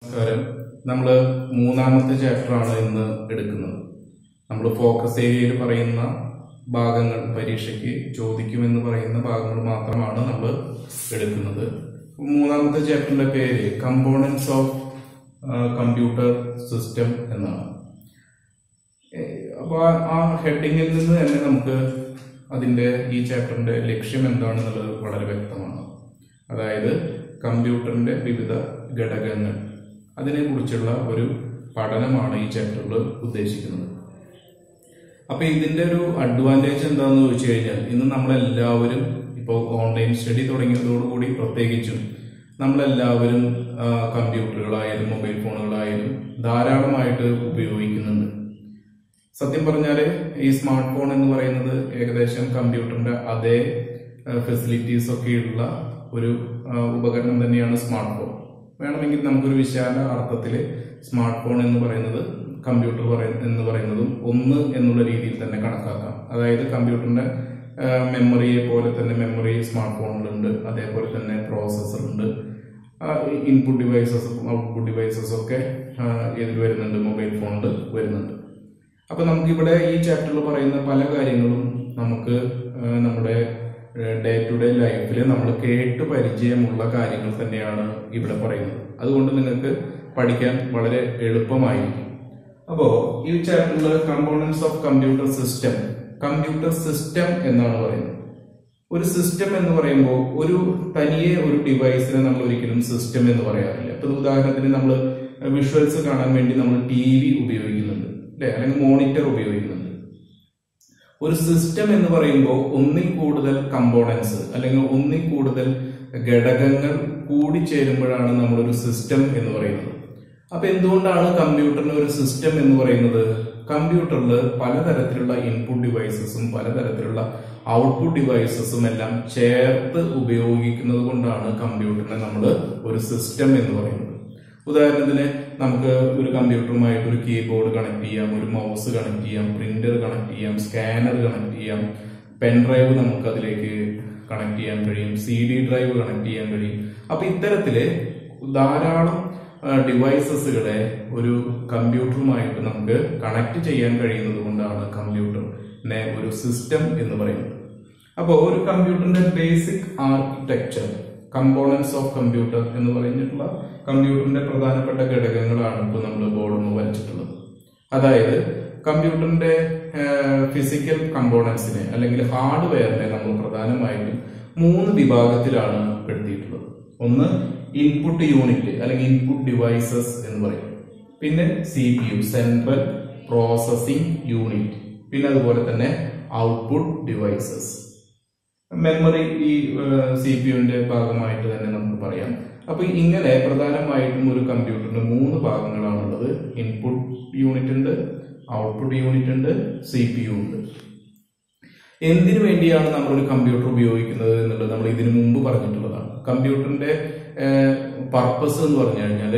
നമസ്കാരം നമ്മൾ മൂന്നാമത്തെ ചാപ്റ്ററാണ് ഇന്ന് എടുക്കുന്നത് നമ്മൾ ഫോക്കസ് ഏരിയയിൽ പറയുന്ന ഭാഗങ്ങൾ പരീക്ഷയ്ക്ക് ചോദിക്കുമെന്ന് പറയുന്ന ഭാഗങ്ങൾ മാത്രമാണ് നമ്മൾ എടുക്കുന്നത് മൂന്നാമത്തെ ചാപ്റ്ററിന്റെ പേര് കമ്പോണൻസ് ഓഫ് കമ്പ്യൂട്ടർ സിസ്റ്റം എന്നാണ് അപ്പോൾ ആ ഹെഡിങ്ങിൽ നിന്ന് തന്നെ നമുക്ക് അതിന്റെ ഈ ചാപ്റ്ററിന്റെ ലക്ഷ്യം എന്താണെന്നുള്ളത് വളരെ വ്യക്തമാണ് അതായത് കമ്പ്യൂട്ടറിന്റെ വിവിധ ഘടകങ്ങൾ അതിനെക്കുറിച്ചുള്ള ഒരു പഠനമാണ് ഈ ചാപ്റ്ററിൽ ഉദ്ദേശിക്കുന്നത് അപ്പൊ ഇതിന്റെ ഒരു അഡ്വാൻറ്റേജ് എന്താണെന്ന് ചോദിച്ചു കഴിഞ്ഞാൽ ഇന്ന് നമ്മളെല്ലാവരും ഇപ്പോൾ ഓൺലൈൻ സ്റ്റഡി തുടങ്ങിയതോടുകൂടി പ്രത്യേകിച്ചും നമ്മളെല്ലാവരും ആ, കമ്പ്യൂട്ടറുകളായാലും മൊബൈൽ ഫോണുകളായാലും ധാരാളമായിട്ട് ഉപയോഗിക്കുന്നുണ്ട് സത്യം പറഞ്ഞാല് ഈ സ്മാർട്ട് ഫോൺ എന്ന് പറയുന്നത് ഏകദേശം കമ്പ്യൂട്ടറിന്റെ അതേ ഫെസിലിറ്റീസ് ഒക്കെയുള്ള ഒരു ആ, ഉപകരണം തന്നെയാണ് സ്മാർട്ട് ഫോൺ വേണമെങ്കിൽ നമുക്കൊരു വിശാല അർത്ഥത്തിൽ സ്മാർട്ട് ഫോൺ എന്ന് പറയുന്നത് കമ്പ്യൂട്ടർ പറയ- എന്ന് പറയുന്നതും ഒന്ന് എന്നുള്ള രീതിയിൽ തന്നെ കണക്കാക്കാം അതായത് കമ്പ്യൂട്ടറിന്റെ മെമ്മറിയെ പോലെ തന്നെ മെമ്മറി സ്മാർട്ട് ഫോണിലുണ്ട് അതേപോലെ തന്നെ പ്രോസസ്സർ ഉണ്ട് ഇൻപുട്ട് ഡിവൈസസ് ഔട്ട്പുട്ട് ഡിവൈസസ് ഒക്കെ ആ, ഇതിൽ വരുന്നുണ്ട് മൊബൈൽ ഫോണിൽ വരുന്നുണ്ട് അപ്പൊ നമുക്കിവിടെ ഈ ചാപ്റ്ററിൽ പറയുന്ന പല കാര്യങ്ങളും നമുക്ക് ആ, നമ്മുടെ ഡേ ടു ഡേ ലൈഫിൽ നമ്മൾ കേട്ട് പരിചയമുള്ള കാര്യങ്ങൾ തന്നെയാണ് ഇവിടെ പറയുന്നത് അതുകൊണ്ട് നിങ്ങൾക്ക് പഠിക്കാൻ വളരെ എളുപ്പമായിരിക്കും അപ്പോ ഈ ചാപ്റ്ററിൽ components of computer system computer system എന്നാണ് പറയുന്നത് ഒരു സിസ്റ്റം എന്ന് പറയുമ്പോൾ ഒരു തനിയെ ഒരു ഡിവൈസിനെ നമ്മൾ ഒരിക്കലും സിസ്റ്റം എന്ന് പറയാറില്ല ഇപ്പൊ ഉദാഹരണത്തിന് നമ്മൾ വിഷ്വൽസ് കാണാൻ വേണ്ടി നമ്മൾ ടി വി ഉപയോഗിക്കുന്നുണ്ട് അല്ലെ അല്ലെങ്കിൽ മോണിറ്റർ ഉപയോഗിക്കുന്നുണ്ട് ഒരു സിസ്റ്റം എന്ന് പറയുമ്പോൾ ഒന്നിൽ കൂടുതൽ കമ്പോണൻസ് അല്ലെങ്കിൽ ഒന്നിൽ കൂടുതൽ ഘടകങ്ങൾ കൂടിച്ചേരുമ്പോഴാണ് നമ്മളൊരു സിസ്റ്റം എന്ന് പറയുന്നത് അപ്പൊ എന്തുകൊണ്ടാണ് കമ്പ്യൂട്ടറിന് ഒരു സിസ്റ്റം എന്ന് പറയുന്നത് കമ്പ്യൂട്ടറിൽ പലതരത്തിലുള്ള ഇൻപുട്ട് ഡിവൈസസും പലതരത്തിലുള്ള ഔട്ട്പുട്ട് ഡിവൈസസും എല്ലാം ചേർത്ത് ഉപയോഗിക്കുന്നത് കൊണ്ടാണ് കമ്പ്യൂട്ടറിനെ നമ്മൾ ഒരു സിസ്റ്റം എന്ന് പറയുന്നത് ഉദാഹരണത്തിന് നമുക്ക് ഒരു കമ്പ്യൂട്ടറുമായിട്ട് ഒരു കീബോർഡ് കണക്ട് ചെയ്യാം ഒരു മൗസ് കണക്ട് ചെയ്യാം പ്രിന്റർ കണക്ട് ചെയ്യാം സ്കാനർ കണക്ട് ചെയ്യാം പെൻ ഡ്രൈവ് നമുക്ക് അതിലേക്ക് കണക്ട് ചെയ്യാൻ കഴിയും സി ഡി ഡ്രൈവ് കണക്ട് ചെയ്യാൻ കഴിയും അപ്പൊ ഇത്തരത്തില് ധാരാളം ഡിവൈസസുകളെ ഒരു കമ്പ്യൂട്ടറുമായിട്ട് നമുക്ക് കണക്ട് ചെയ്യാൻ കഴിയുന്നത് കൊണ്ടാണ് കമ്പ്യൂട്ടറിനെ ഒരു സിസ്റ്റം എന്ന് പറയുന്നത് അപ്പോൾ ഒരു കമ്പ്യൂട്ടറിന്റെ basic architecture components of computer എന്ന് പറഞ്ഞിട്ടുള്ള കമ്പ്യൂട്ടറിന്റെ പ്രധാനപ്പെട്ട ഘടകങ്ങളാണ് ഇപ്പോൾ നമ്മൾ ബോർഡിൽ വരച്ചിട്ടുള്ളത് അതായത് കമ്പ്യൂട്ടറിന്റെ ഫിസിക്കൽ കമ്പോണൻസിനെ അല്ലെങ്കിൽ ഹാർഡ്വെയറിനെ നമ്മൾ പ്രധാനമായിട്ടും മൂന്ന് വിഭാഗത്തിലാണ് പെടുത്തിയിട്ടുള്ളത് ഒന്ന് ഇൻപുട്ട് യൂണിറ്റ് അല്ലെങ്കിൽ ഇൻപുട്ട് ഡിവൈസസ് എന്ന് പറയും പിന്നെ C P U central processing unit പിന്നെ അതുപോലെ തന്നെ ഔട്ട്പുട്ട് ഡിവൈസസ് മെമ്മറി ഈ സി പി യുവിന്റെ ഭാഗമായിട്ട് തന്നെ നമുക്ക് പറയാം അപ്പൊ ഇങ്ങനെ പ്രധാനമായിട്ടും ഒരു കമ്പ്യൂട്ടറിന് മൂന്ന് ഭാഗങ്ങളാണുള്ളത് ഇൻപുട്ട് യൂണിറ്റ് ഉണ്ട് ഔട്ട്പുട്ട് യൂണിറ്റ് ഉണ്ട് സി പി യു ഉണ്ട് എന്തിനു വേണ്ടിയാണ് നമ്മൾ ഒരു കമ്പ്യൂട്ടർ ഉപയോഗിക്കുന്നത് എന്നുള്ളത് നമ്മൾ ഇതിനു മുമ്പ് പറഞ്ഞിട്ടുള്ളതാണ് കമ്പ്യൂട്ടറിന്റെ പർപ്പസ് എന്ന് പറഞ്ഞു കഴിഞ്ഞാൽ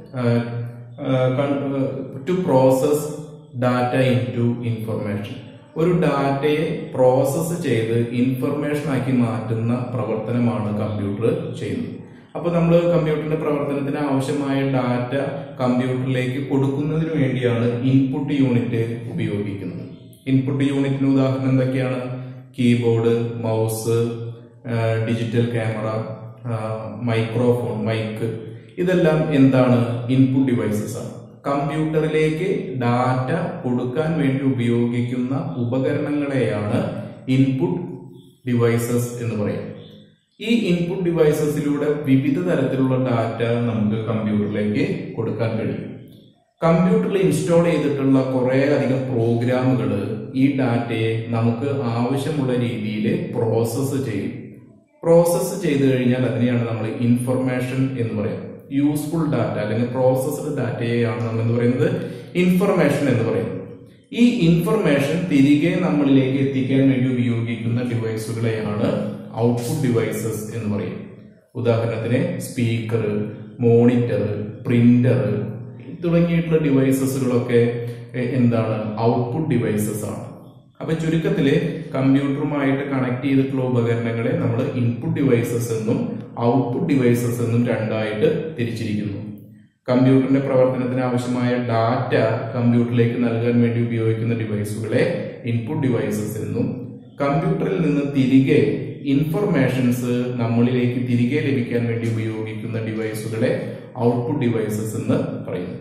to process data in to information ഒരു ഡാറ്റയെ പ്രോസസ്സ് ചെയ്ത് ഇൻഫർമേഷൻ ആക്കി മാറ്റുന്ന പ്രവർത്തനമാണ് കമ്പ്യൂട്ടർ ചെയ്യുന്നത് അപ്പൊ നമ്മൾ കമ്പ്യൂട്ടറിന്റെ പ്രവർത്തനത്തിന് ആവശ്യമായ ഡാറ്റ കമ്പ്യൂട്ടറിലേക്ക് കൊടുക്കുന്നതിന് വേണ്ടിയാണ് ഇൻപുട്ട് യൂണിറ്റ് ഉപയോഗിക്കുന്നത് ഇൻപുട്ട് യൂണിറ്റിന് ഉദാഹരണം എന്തൊക്കെയാണ് keyboard mouse digital camera microphone mike ഇതെല്ലാം എന്താണ് ഇൻപുട്ട് ഡിവൈസസ് ആണ് കമ്പ്യൂട്ടറിലേക്ക് ഡാറ്റ കൊടുക്കാൻ വേണ്ടി ഉപയോഗിക്കുന്ന ഉപകരണങ്ങളെയാണ് ഇൻപുട്ട് ഡിവൈസസ് എന്ന് പറയും ഈ ഇൻപുട്ട് ഡിവൈസസിലൂടെ വിവിധ തരത്തിലുള്ള ഡാറ്റ നമുക്ക് കമ്പ്യൂട്ടറിലേക്ക് കൊടുക്കാൻ കഴിയും കമ്പ്യൂട്ടറിൽ ഇൻസ്റ്റാൾ ചെയ്തിട്ടുള്ള കുറെ അധികം പ്രോഗ്രാമുകൾ ഈ ഡാറ്റയെ നമുക്ക് ആവശ്യമുള്ള രീതിയിൽ പ്രോസസ്സ് ചെയ്യും പ്രോസസ്സ് ചെയ്തു കഴിഞ്ഞാൽ അതിനെയാണ് നമ്മൾ ഇൻഫർമേഷൻ എന്ന് പറയുന്നത് യൂസ്ഫുൾ ഡാറ്റ അല്ലെങ്കിൽ പ്രോസസ്ഡ് ഡാറ്റയെയാണ് നമ്മൾ എന്ന് പറയുന്നത് ഇൻഫർമേഷൻ എന്ന് പറയുന്നത് ഈ ഇൻഫർമേഷൻ തിരികെ നമ്മളിലേക്ക് എത്തിക്കാൻ വേണ്ടി ഉപയോഗിക്കുന്ന ഡിവൈസുകളെയാണ് ഔട്ട്പുട്ട് ഡിവൈസസ് എന്ന് പറയും ഉദാഹരണത്തിന് സ്പീക്കർ മോണിറ്റർ പ്രിന്റർ തുടങ്ങിയിട്ടുള്ള ഡിവൈസസുകളൊക്കെ എ- എന്താണ് ഔട്ട്പുട്ട് ഡിവൈസസ് ആണ് അപ്പൊ ചുരുക്കത്തില് കമ്പ്യൂട്ടറുമായിട്ട് കണക്ട് ചെയ്തിട്ടുള്ള ഉപകരണങ്ങളെ നമ്മൾ ഇൻപുട്ട് ഡിവൈസസ് എന്നും ഔട്ട്പുട്ട് ഡിവൈസസ് എന്നും രണ്ടായിട്ട് തിരിച്ചിരിക്കുന്നു കമ്പ്യൂട്ടറിന്റെ പ്രവർത്തനത്തിന് ആവശ്യമായ ഡാറ്റ കമ്പ്യൂട്ടറിലേക്ക് നൽകാൻ വേണ്ടി ഉപയോഗിക്കുന്ന ഡിവൈസുകളെ ഇൻപുട്ട് ഡിവൈസസ് എന്നും കമ്പ്യൂട്ടറിൽ നിന്ന് തിരികെ ഇൻഫർമേഷൻസ് നമ്മളിലേക്ക് തിരികെ ലഭിക്കാൻ വേണ്ടി ഉപയോഗിക്കുന്ന ഡിവൈസുകളെ ഔട്ട്പുട്ട് ഡിവൈസസ് എന്ന് പറയുന്നു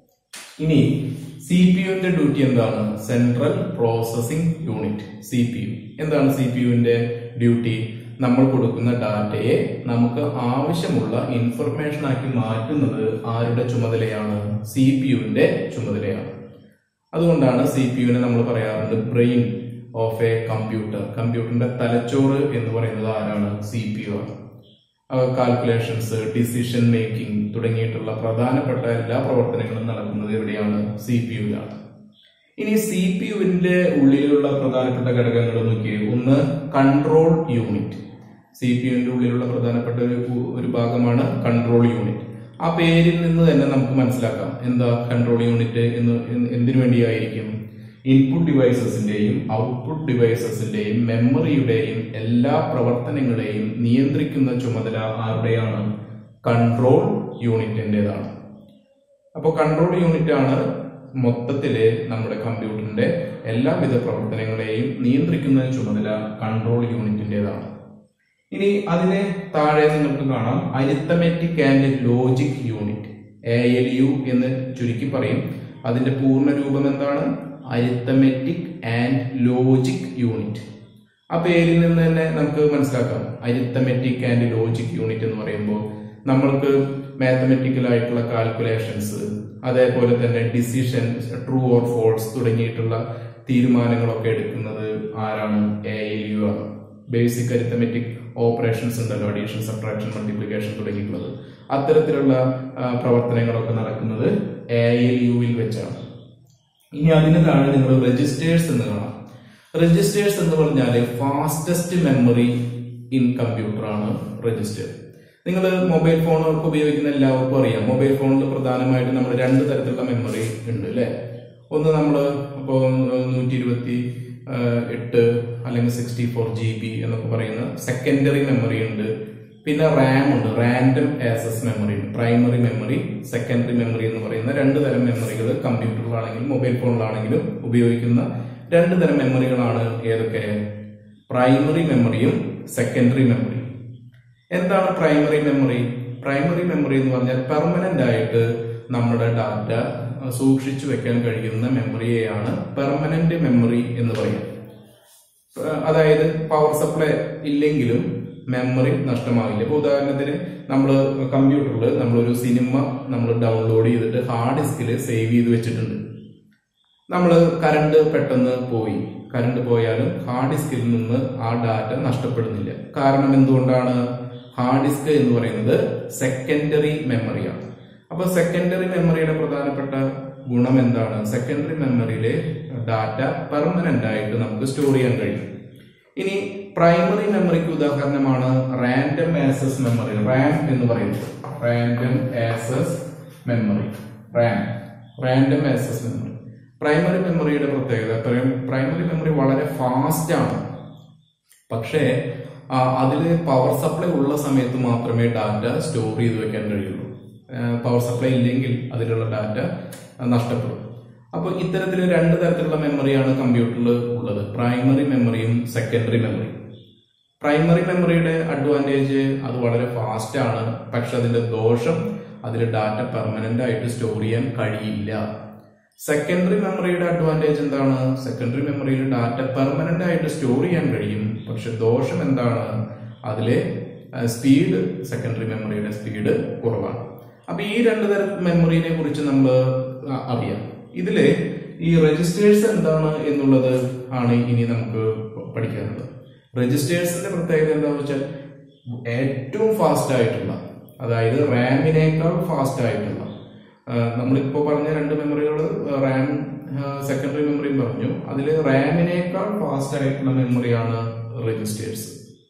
ഇനി സി പി യുവിന്റെ ഡ്യൂട്ടി എന്താണ് central processing unit C P U എന്താണ് സി പി യുവിന്റെ ഡ്യൂട്ടി നമ്മൾ കൊടുക്കുന്ന ഡാറ്റയെ നമുക്ക് ആവശ്യമുള്ള ഇൻഫർമേഷൻ ആക്കി മാറ്റുന്നത് ആരുടെ ചുമതലയാണ് സി പി യുവിന്റെ ചുമതലയാണ് അതുകൊണ്ടാണ് സി പി യുവിനെ നമ്മൾ പറയാറുണ്ട് ബ്രെയിൻ ഓഫ് എ കമ്പ്യൂട്ടർ കമ്പ്യൂട്ടറിന്റെ തലച്ചോറ് എന്ന് പറയുന്നത് ആരാണ് സി പി യു ആണ് കാൽക്കുലേഷൻസ് ഡിസിഷൻ മേക്കിംഗ് തുടങ്ങിയിട്ടുള്ള പ്രധാനപ്പെട്ട എല്ലാ പ്രവർത്തനങ്ങളും നടക്കുന്നത് എവിടെയാണ് സി പി യുവിലാണ് ഇനി സി പി യുവിന്റെ ഉള്ളിലുള്ള പ്രധാനപ്പെട്ട ഘടകങ്ങൾ നോക്കിയേ ഒന്ന് കൺട്രോൾ യൂണിറ്റ് സി പി യുവിന്റെ ഉള്ളിലുള്ള പ്രധാനപ്പെട്ട ഒരു ഒരു ഭാഗമാണ് കൺട്രോൾ യൂണിറ്റ് ആ പേരിൽ നിന്ന് തന്നെ നമുക്ക് മനസ്സിലാക്കാം എന്താ കൺട്രോൾ യൂണിറ്റ് എന്ന് എന്ന് എന്തിനു വേണ്ടിയായിരിക്കും ഇൻപുട്ട് ഡിവൈസസിന്റെയും ഔട്ട്പുട്ട് ഡിവൈസസിന്റെയും മെമ്മറിയുടെയും എല്ലാ പ്രവർത്തനങ്ങളെയും നിയന്ത്രിക്കുന്ന ചുമതല ആരുടെയാണ് കൺട്രോൾ യൂണിറ്റിൻ്റെതാണ് അപ്പോൾ കൺട്രോൾ യൂണിറ്റ് ആണ് മൊത്തത്തില് നമ്മുടെ കമ്പ്യൂട്ടറിന്റെ എല്ലാവിധ പ്രവർത്തനങ്ങളെയും നിയന്ത്രിക്കുന്ന ചുമതല കൺട്രോൾ യൂണിറ്റിൻ്റെതാണ് ഇനി അതിന് താഴെ നിങ്ങൾക്ക് കാണാം arithmetic and logic unit A L U എന്ന് ചുരുക്കി പറയും അതിന്റെ പൂർണ്ണ രൂപം എന്താണ് അരിത്തമെറ്റിക് ആൻഡ് ലോജിക് യൂണിറ്റ് ആ പേരിൽ നിന്ന് തന്നെ നമുക്ക് മനസ്സിലാക്കാം അരിത്തമെറ്റിക് ആൻഡ് ലോജിക് യൂണിറ്റ് എന്ന് പറയുമ്പോൾ നമ്മൾക്ക് മാത്തമെറ്റിക്കൽ ആയിട്ടുള്ള കാൽക്കുലേഷൻസ് അതേപോലെ തന്നെ ഡിസിഷൻ ട്രൂ ഓർ ഫോൾസ് തുടങ്ങിയിട്ടുള്ള തീരുമാനങ്ങളൊക്കെ എടുക്കുന്നത് ആരാണ് എ എൽ യു ആണ് ബേസിക് അരിത്തമെറ്റിക് ഓപ്പറേഷൻസ് ഉണ്ടല്ലോ അഡീഷൻ സബ്ട്രാക്ഷൻ മൾട്ടിപ്ലിക്കേഷൻ തുടങ്ങിയിട്ടുള്ളത് അത്തരത്തിലുള്ള ആ, പ്രവർത്തനങ്ങളൊക്കെ നടക്കുന്നത് എ എൽ യുവിൽ വെച്ചാണ് ഇനി അതിന് താഴെ നിങ്ങൾ രജിസ്റ്റേഴ്സ് എന്ന് കാണാം രജിസ്റ്റേഴ്സ് എന്ന് പറഞ്ഞാൽ ഫാസ്റ്റസ്റ്റ് മെമ്മറി ഇൻ കമ്പ്യൂട്ടർ ആണ് രജിസ്റ്റർ നിങ്ങൾ മൊബൈൽ ഫോണൊക്കെ ഉപയോഗിക്കുന്ന എല്ലാവർക്കും അറിയാം മൊബൈൽ ഫോണിൽ പ്രധാനമായിട്ട് നമ്മൾ രണ്ട് തരത്തിലുള്ള മെമ്മറി ഉണ്ട് അല്ലെ ഒന്ന് നമ്മൾ ഇപ്പോൾ നൂറ്റി ഇരുപത്തി എട്ട് അല്ലെങ്കിൽ സിക്സ്റ്റി ഫോർ ജി ബി എന്നൊക്കെ പറയുന്ന സെക്കൻഡറി മെമ്മറി ഉണ്ട് പിന്നെ റാം ഉണ്ട് റാൻഡം ആക്സസ് മെമ്മറി ഉണ്ട് പ്രൈമറി മെമ്മറി സെക്കൻഡറി മെമ്മറി എന്ന് പറയുന്ന രണ്ട് തരം മെമ്മറികൾ കമ്പ്യൂട്ടറിലാണെങ്കിലും മൊബൈൽ ഫോണിലാണെങ്കിലും ഉപയോഗിക്കുന്ന രണ്ട് തരം മെമ്മറികളാണ് ഏതൊക്കെ പ്രൈമറി മെമ്മറിയും സെക്കൻഡറി മെമ്മറിയും എന്താണ് പ്രൈമറി മെമ്മറി പ്രൈമറി മെമ്മറി എന്ന് പറഞ്ഞാൽ പെർമനന്റ് ആയിട്ട് നമ്മുടെ ഡാറ്റ സൂക്ഷിച്ചു വെക്കാൻ കഴിയുന്ന മെമ്മറിയെയാണ് പെർമനന്റ് മെമ്മറി എന്ന് പറയുന്നത് ഏഹ് അതായത് പവർ സപ്ലൈ ഇല്ലെങ്കിലും മെമ്മറി നഷ്ടമാകില്ല ഇപ്പൊ ഉദാഹരണത്തിന് നമ്മൾ കമ്പ്യൂട്ടറിൽ നമ്മളൊരു സിനിമ നമ്മൾ ഡൗൺലോഡ് ചെയ്തിട്ട് ഹാർഡ് ഡിസ്കിൽ സേവ് ചെയ്ത് വെച്ചിട്ടുണ്ട് നമ്മൾ കറണ്ട് പെട്ടെന്ന് പോയി കറണ്ട് പോയാലും ഹാർഡ് ഡിസ്കിൽ നിന്ന് ആ ഡാറ്റ നഷ്ടപ്പെടുന്നില്ല കാരണം എന്തുകൊണ്ടാണ് ഹാർഡ് ഡിസ്ക് എന്ന് പറയുന്നത് സെക്കൻഡറി മെമ്മറിയാണ് അപ്പൊ സെക്കൻഡറി മെമ്മറിയുടെ പ്രധാനപ്പെട്ട ഗുണം എന്താണ് സെക്കൻഡറി മെമ്മറിയിലെ ഡാറ്റ പെർമനന്റ് ആയിട്ട് നമുക്ക് സ്റ്റോർ ചെയ്യാൻ കഴിയും ഇനി പ്രൈമറി മെമ്മറിക്ക് ഉദാഹരണമാണ് റാൻഡം ആക്സസ് മെമ്മറി റാം എന്ന് പറയുന്നത് random access memory RAM random access memory primary മെമ്മറിയുടെ പ്രത്യേകത പ്രൈമറി മെമ്മറി വളരെ ഫാസ്റ്റ് ആണ് പക്ഷേ അതിൽ പവർ സപ്ലൈ ഉള്ള സമയത്ത് മാത്രമേ ഡാറ്റ സ്റ്റോർ ചെയ്ത് വെക്കാൻ കഴിയുള്ളൂ പവർ സപ്ലൈ ഇല്ലെങ്കിൽ അതിലുള്ള ഡാറ്റ നഷ്ടപ്പെടും അപ്പോൾ ഇത്തരത്തിൽ രണ്ട് തരത്തിലുള്ള മെമ്മറിയാണ് കമ്പ്യൂട്ടറിൽ ഉള്ളത് പ്രൈമറി മെമ്മറിയും സെക്കൻഡറി മെമ്മറിയും പ്രൈമറി മെമ്മറിയുടെ അഡ്വാൻറ്റേജ് അത് വളരെ ഫാസ്റ്റ് ആണ് പക്ഷെ അതിന്റെ ദോഷം അതിൽ ഡാറ്റ പെർമനന്റ് ആയിട്ട് സ്റ്റോർ ചെയ്യാൻ കഴിയില്ല സെക്കൻഡറി മെമ്മറിയുടെ അഡ്വാൻറ്റേജ് എന്താണ് സെക്കൻഡറി മെമ്മറിയിൽ ഡാറ്റ പെർമനന്റ് ആയിട്ട് സ്റ്റോർ ചെയ്യാൻ കഴിയും പക്ഷെ ദോഷം എന്താണ് അതിലെ സ്പീഡ് സെക്കൻഡറി മെമ്മറിയുടെ സ്പീഡ് കുറവാണ് അപ്പൊ ഈ രണ്ട് തരം മെമ്മറിനെ കുറിച്ച് നമ്മൾ അറിയാം ഇതില് ഈ രജിസ്റ്റേഴ്സ് എന്താണ് എന്നുള്ളത് ആണ് ഇനി നമുക്ക് പഠിക്കാനുള്ളത് രജിസ്റ്റേഴ്സിന്റെ പ്രത്യേകത എന്താണെന്ന് വെച്ചാൽ ഏറ്റവും ഫാസ്റ്റ് ആയിട്ടുള്ള അതായത് റാമിനേക്കാൾ ഫാസ്റ്റ് ആയിട്ടുള്ള നമ്മളിപ്പോ പറഞ്ഞ രണ്ട് മെമ്മറികൾ റാം സെക്കൻഡറി മെമ്മറിയും പറഞ്ഞു അതിൽ റാമിനേക്കാൾ ഫാസ്റ്റ് ആയിട്ടുള്ള മെമ്മറിയാണ് രജിസ്റ്റേഴ്സ്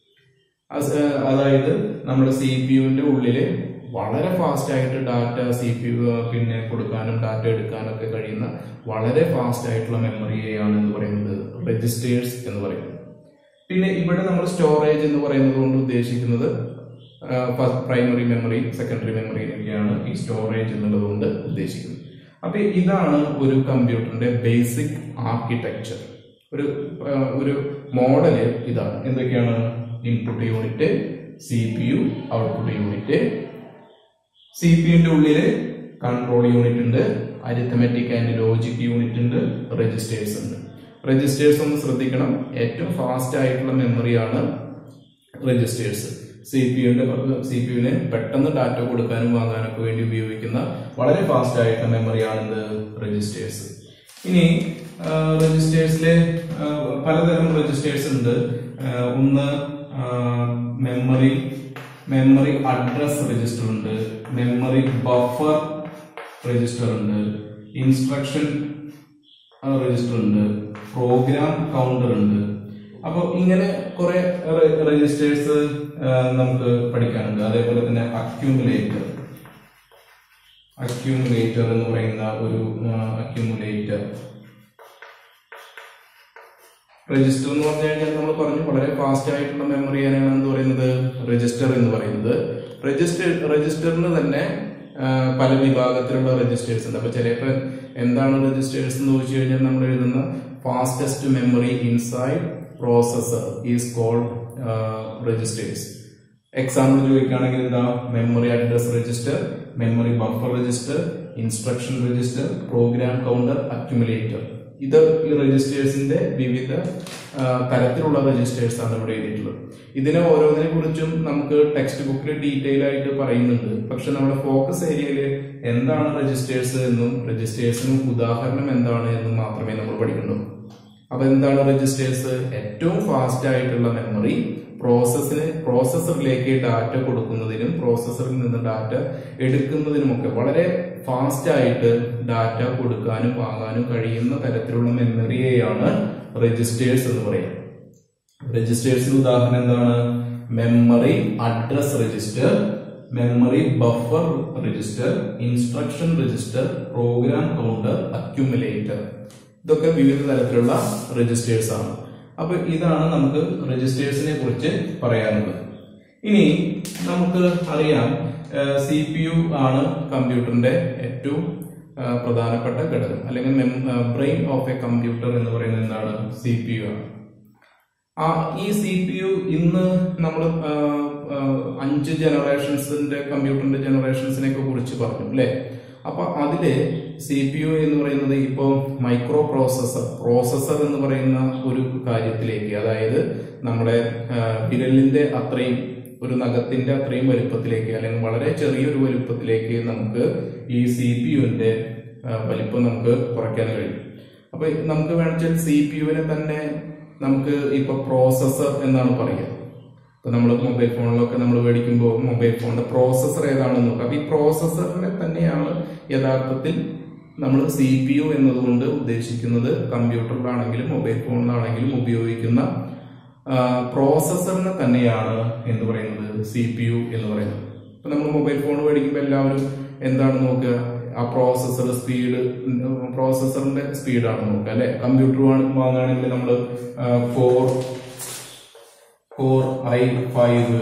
അതായത് നമ്മുടെ സി പി യുവിന്റെ ഉള്ളില് വളരെ ഫാസ്റ്റ് ആയിട്ട് ഡാറ്റ സി പി യു പിന്നെ കൊടുക്കാനും ഡാറ്റ എടുക്കാനും ഒക്കെ കഴിയുന്ന വളരെ ഫാസ്റ്റ് ആയിട്ടുള്ള മെമ്മറിയെയാണ് എന്ന് പറയുന്നത് രജിസ്റ്റേഴ്സ് എന്ന് പറയുന്നത് പിന്നെ ഇവിടെ നമ്മൾ സ്റ്റോറേജ് എന്ന് പറയുന്നത് കൊണ്ട് ഉദ്ദേശിക്കുന്നത് പ്രൈമറി മെമ്മറി സെക്കൻഡറി മെമ്മറിയൊക്കെയാണ് ഈ സ്റ്റോറേജ് എന്നുള്ളത് കൊണ്ട് ഉദ്ദേശിക്കുന്നത് അപ്പൊ ഇതാണ് ഒരു കമ്പ്യൂട്ടറിന്റെ ബേസിക് ആർക്കിടെക്ചർ ഒരു ആ, ഒരു മോഡല് ഇതാണ് എന്തൊക്കെയാണ് input unit C P U output unit C P യുന്റെ ഉള്ളില് കൺട്രോൾ യൂണിറ്റ് ഉണ്ട് അരിത്തമെറ്റിക് ആൻഡ് ലോജിക് യൂണിറ്റ് ഉണ്ട് രജിസ്റ്റേഴ്സ് ഉണ്ട് രജിസ്റ്റേഴ്സ് ഒന്ന് ശ്രദ്ധിക്കണം ഏറ്റവും ഫാസ്റ്റ് ആയിട്ടുള്ള മെമ്മറിയാണ് രജിസ്റ്റേഴ്സ് സി പി യുന്റെ സി പി യുവിന് പെട്ടെന്ന് ഡാറ്റ കൊടുക്കാനും വാങ്ങാനൊക്കെ വേണ്ടി ഉപയോഗിക്കുന്ന വളരെ ഫാസ്റ്റ് ആയിട്ടുള്ള മെമ്മറിയാണ് എന്ത് രജിസ്റ്റേഴ്സ് ഇനി രജിസ്റ്റേഴ്സിലെ പലതരം രജിസ്റ്റേഴ്സ് ഉണ്ട് ആ, ഒന്ന് മെമ്മറി മെമ്മറി അഡ്രസ് രജിസ്റ്റർ ഉണ്ട് മെമ്മറി ബഫർ രജിസ്റ്റർ ഉണ്ട് ഇൻസ്ട്രക്ഷൻ രജിസ്റ്റർ ഉണ്ട് പ്രോഗ്രാം കൗണ്ടർ ഉണ്ട് അപ്പോൾ ഇങ്ങനെ കുറെ രജിസ്റ്റേഴ്സ് നമുക്ക് പഠിക്കാനുണ്ട് അതേപോലെ തന്നെ അക്യൂമുലേറ്റർ അക്യൂമുലേറ്റർ എന്ന് പറയുന്ന ഒരു അക്യൂമുലേറ്റർ രജിസ്റ്റർ എന്ന് പറഞ്ഞു കഴിഞ്ഞാൽ നമ്മൾ പറഞ്ഞു വളരെ ഫാസ്റ്റ് ആയിട്ടുള്ള മെമ്മറി ആണ് എന്ത് പറയുന്നത് രജിസ്റ്റർ എന്ന് പറയുന്നത് രജിസ്റ്റർ രജിസ്റ്ററിന് തന്നെ ആ, പല വിഭാഗത്തിലുള്ള രജിസ്റ്റേഴ്സ് ഉണ്ട് അപ്പൊ ചിലപ്പോൾ എന്താണ് രജിസ്റ്റേഴ്സ് എന്ന് ചോദിച്ചു കഴിഞ്ഞാൽ നമ്മൾ എഴുതുന്ന fastest memory inside processor is called registers example ചോദിക്കുകയാണെങ്കിൽ എന്താ memory address register memory buffer register instruction register program counter accumulator ഇത് ഈ രജിസ്റ്റേഴ്സിന്റെ വിവിധ ആ, തരത്തിലുള്ള രജിസ്റ്റേഴ്സ് ആണ് ഇവിടെ എഴുതിയിട്ടുള്ളത് ഇതിനെ ഓരോന്നിനെ കുറിച്ചും നമുക്ക് ടെക്സ്റ്റ് ബുക്കിൽ ഡീറ്റെയിൽ ആയിട്ട് പറയുന്നുണ്ട് പക്ഷെ നമ്മുടെ ഫോക്കസ് ഏരിയയിൽ എന്താണ് രജിസ്റ്റേഴ്സ് എന്നും രജിസ്റ്റേഴ്സിനും ഉദാഹരണം എന്താണ് എന്നും മാത്രമേ നമ്മൾ പഠിക്കുന്നുള്ളൂ അപ്പൊ എന്താണ് രജിസ്റ്റേഴ്സ് ഏറ്റവും ഫാസ്റ്റ് ആയിട്ടുള്ള മെമ്മറി പ്രോസസ്സിന് പ്രോസസ്സറിലേക്ക് ഡാറ്റ കൊടുക്കുന്നതിനും പ്രോസസ്സറിൽ നിന്ന് ഡാറ്റ എടുക്കുന്നതിനുമൊക്കെ വളരെ ഫാസ്റ്റ് ആയിട്ട് ഡാറ്റ കൊടുക്കാനും വാങ്ങാനും കഴിയുന്ന തരത്തിലുള്ള മെമ്മറിയെയാണ് രജിസ്റ്റേഴ്സ് എന്ന് പറയുന്നത് രജിസ്റ്റേഴ്സിന് ഉദാഹരണം എന്താണ് memory address register memory buffer register instruction register program counter accumulator ഇതൊക്കെ വിവിധ തരത്തിലുള്ള രജിസ്റ്റേഴ്സ് ആണ് അപ്പൊ ഇതാണ് നമുക്ക് രജിസ്റ്റേഴ്സിനെ കുറിച്ച് പറയാനുള്ളത് ഇനി നമുക്ക് അറിയാം സി പി യു ആണ് കമ്പ്യൂട്ടറിന്റെ ഏറ്റവും ആ, പ്രധാനപ്പെട്ട ഘടകം അല്ലെങ്കിൽ ബ്രെയിൻ ഓഫ് എ കമ്പ്യൂട്ടർ എന്ന് പറയുന്നത് എന്താണ് സി പി യു ആണ് ആ ഈ സി പി യു ഇന്ന് നമ്മൾ അഞ്ച് ജനറേഷൻസിന്റെ കമ്പ്യൂട്ടറിന്റെ ജനറേഷൻസിനെ ഒക്കെ കുറിച്ച് പറഞ്ഞു അല്ലെ അപ്പൊ അതില് സി പി യു എന്ന് പറയുന്നത് ഇപ്പോൾ മൈക്രോ പ്രോസസർ പ്രോസസർ എന്ന് പറയുന്ന ഒരു കാര്യത്തിലേക്ക് അതായത് നമ്മുടെ ആ, വിരലിന്റെ അത്രയും ഒരു നഖത്തിന്റെ അത്രയും വലുപ്പത്തിലേക്ക് അല്ലെങ്കിൽ വളരെ ചെറിയൊരു വലുപ്പത്തിലേക്ക് നമുക്ക് ഈ സി പി യുവിന്റെ വലിപ്പം നമുക്ക് കുറയ്ക്കാൻ കഴിയും അപ്പൊ നമുക്ക് വേണമെച്ചാൽ സി പി യുവിനെ തന്നെ നമുക്ക് ഇപ്പൊ പ്രോസസർ എന്നാണ് പറയുക ഇപ്പൊ നമ്മൾ മൊബൈൽ ഫോണിലൊക്കെ നമ്മൾ മേടിക്കുമ്പോൾ മൊബൈൽ ഫോണിന്റെ പ്രോസസർ ഏതാണെന്ന് നോക്കുക അപ്പൊ ഈ പ്രോസസറിനെ തന്നെയാണ് യഥാർത്ഥത്തിൽ നമ്മൾ സി പി യു എന്നതുകൊണ്ട് ഉദ്ദേശിക്കുന്നത് കമ്പ്യൂട്ടറിലാണെങ്കിലും മൊബൈൽ ഫോണിലാണെങ്കിലും ഉപയോഗിക്കുന്ന പ്രോസസറിനെ തന്നെയാണ് എന്ന് പറയുന്നത് സി പി യു എന്ന് പറയുന്നത് ഇപ്പൊ നമ്മൾ മൊബൈൽ ഫോൺ മേടിക്കുമ്പോൾ എല്ലാവരും എന്താണ് നോക്കുക ആ പ്രോസസർ സ്പീഡ് പ്രോസസറിന്റെ സ്പീഡാണ് നോക്കുക അല്ലെ കമ്പ്യൂട്ടർ വാങ്ങുകയാണെങ്കിൽ നമ്മൾ core core I five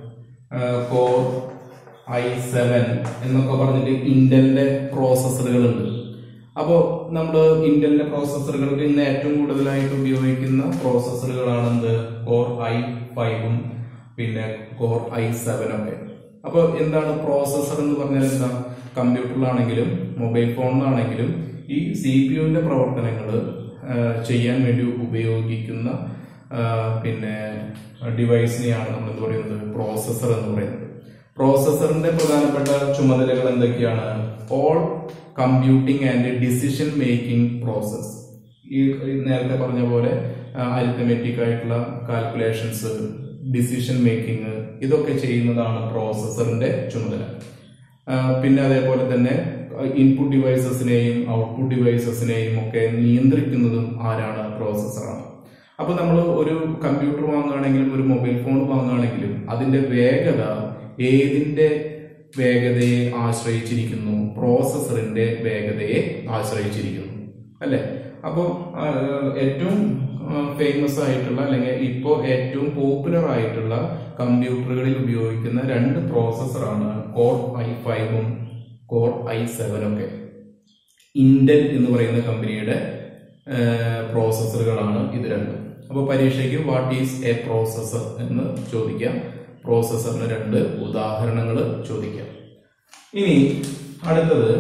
core I seven എന്നൊക്കെ പറഞ്ഞിട്ട് ഇന്റലിന്റെ പ്രോസസ്സറുകളുണ്ട് അപ്പോൾ നമ്മൾ ഇന്റലിന്റെ പ്രോസസ്സറുകൾക്ക് ഇന്ന് ഏറ്റവും കൂടുതലായിട്ട് ഉപയോഗിക്കുന്ന പ്രോസസ്സറുകളാണ് എന്ത് കോർ ഐ ഫൈവും പിന്നെ കോർ ഐ സെവൻ ഒക്കെ അപ്പോൾ എന്താണ് പ്രോസസ്സർ എന്ന് പറഞ്ഞാൽ എന്താ കമ്പ്യൂട്ടറിലാണെങ്കിലും മൊബൈൽ ഫോണിലാണെങ്കിലും ഈ സി പി യുവിന്റെ പ്രവർത്തനങ്ങൾ ചെയ്യാൻ വേണ്ടി ഉപയോഗിക്കുന്ന ആ, പിന്നെ ഡിവൈസിനെയാണ് നമ്മൾ എന്ത് പറയുന്നത് പ്രോസസ്സർ എന്ന് പറയുന്നത് പ്രോസസ്സറിന്റെ പ്രധാനപ്പെട്ട ചുമതലകൾ എന്തൊക്കെയാണ് all computing and decision making process ഈ ഈ നേരത്തെ പറഞ്ഞ പോലെ അരിത്തമെറ്റിക് ആയിട്ടുള്ള കാൽക്കുലേഷൻസ് ഡിസിഷൻ മേക്കിംഗ് ഇതൊക്കെ ചെയ്യുന്നതാണ് പ്രോസസ്സറിന്റെ ചുമതല ആ, പിന്നെ അതേപോലെ തന്നെ ഇൻപുട്ട് ഡിവൈസസിനെയും ഔട്ട്പുട്ട് ഡിവൈസസിനെയും ഒക്കെ നിയന്ത്രിക്കുന്നതും ആരാണ് പ്രോസസ്സറാണ് അപ്പൊ നമ്മൾ ഒരു കമ്പ്യൂട്ടർ വാങ്ങുകയാണെങ്കിലും ഒരു മൊബൈൽ ഫോൺ വാങ്ങുകയാണെങ്കിലും അതിന്റെ വേഗത ഏതിന്റെ വേഗതയെ ആശ്രയിച്ചിരിക്കുന്നു പ്രോസസ്സറിന്റെ വേഗതയെ ആശ്രയിച്ചിരിക്കുന്നു അല്ലെ അപ്പോൾ ഏറ്റവും ഫേമസ് ആയിട്ടുള്ള അല്ലെങ്കിൽ ഇപ്പോൾ ഏറ്റവും പോപ്പുലർ ആയിട്ടുള്ള കമ്പ്യൂട്ടറുകളിൽ ഉപയോഗിക്കുന്ന രണ്ട് പ്രോസസ്സറാണ് കോർ ഐ ഫൈവും കോർ ഐ സെവനും ഒക്കെ ഇന്റൽ എന്ന് പറയുന്ന കമ്പനിയുടെ പ്രോസസ്സറുകളാണ് ഇത് രണ്ടും അപ്പോൾ പരീക്ഷയ്ക്ക് വാട്ട് ഈസ് എ പ്രോസസ്സർ എന്ന് ചോദിക്കാം പ്രോസസ്സറിന് രണ്ട് ഉദാഹരണങ്ങൾ ചോദിക്കാം ഇനി അടുത്തത്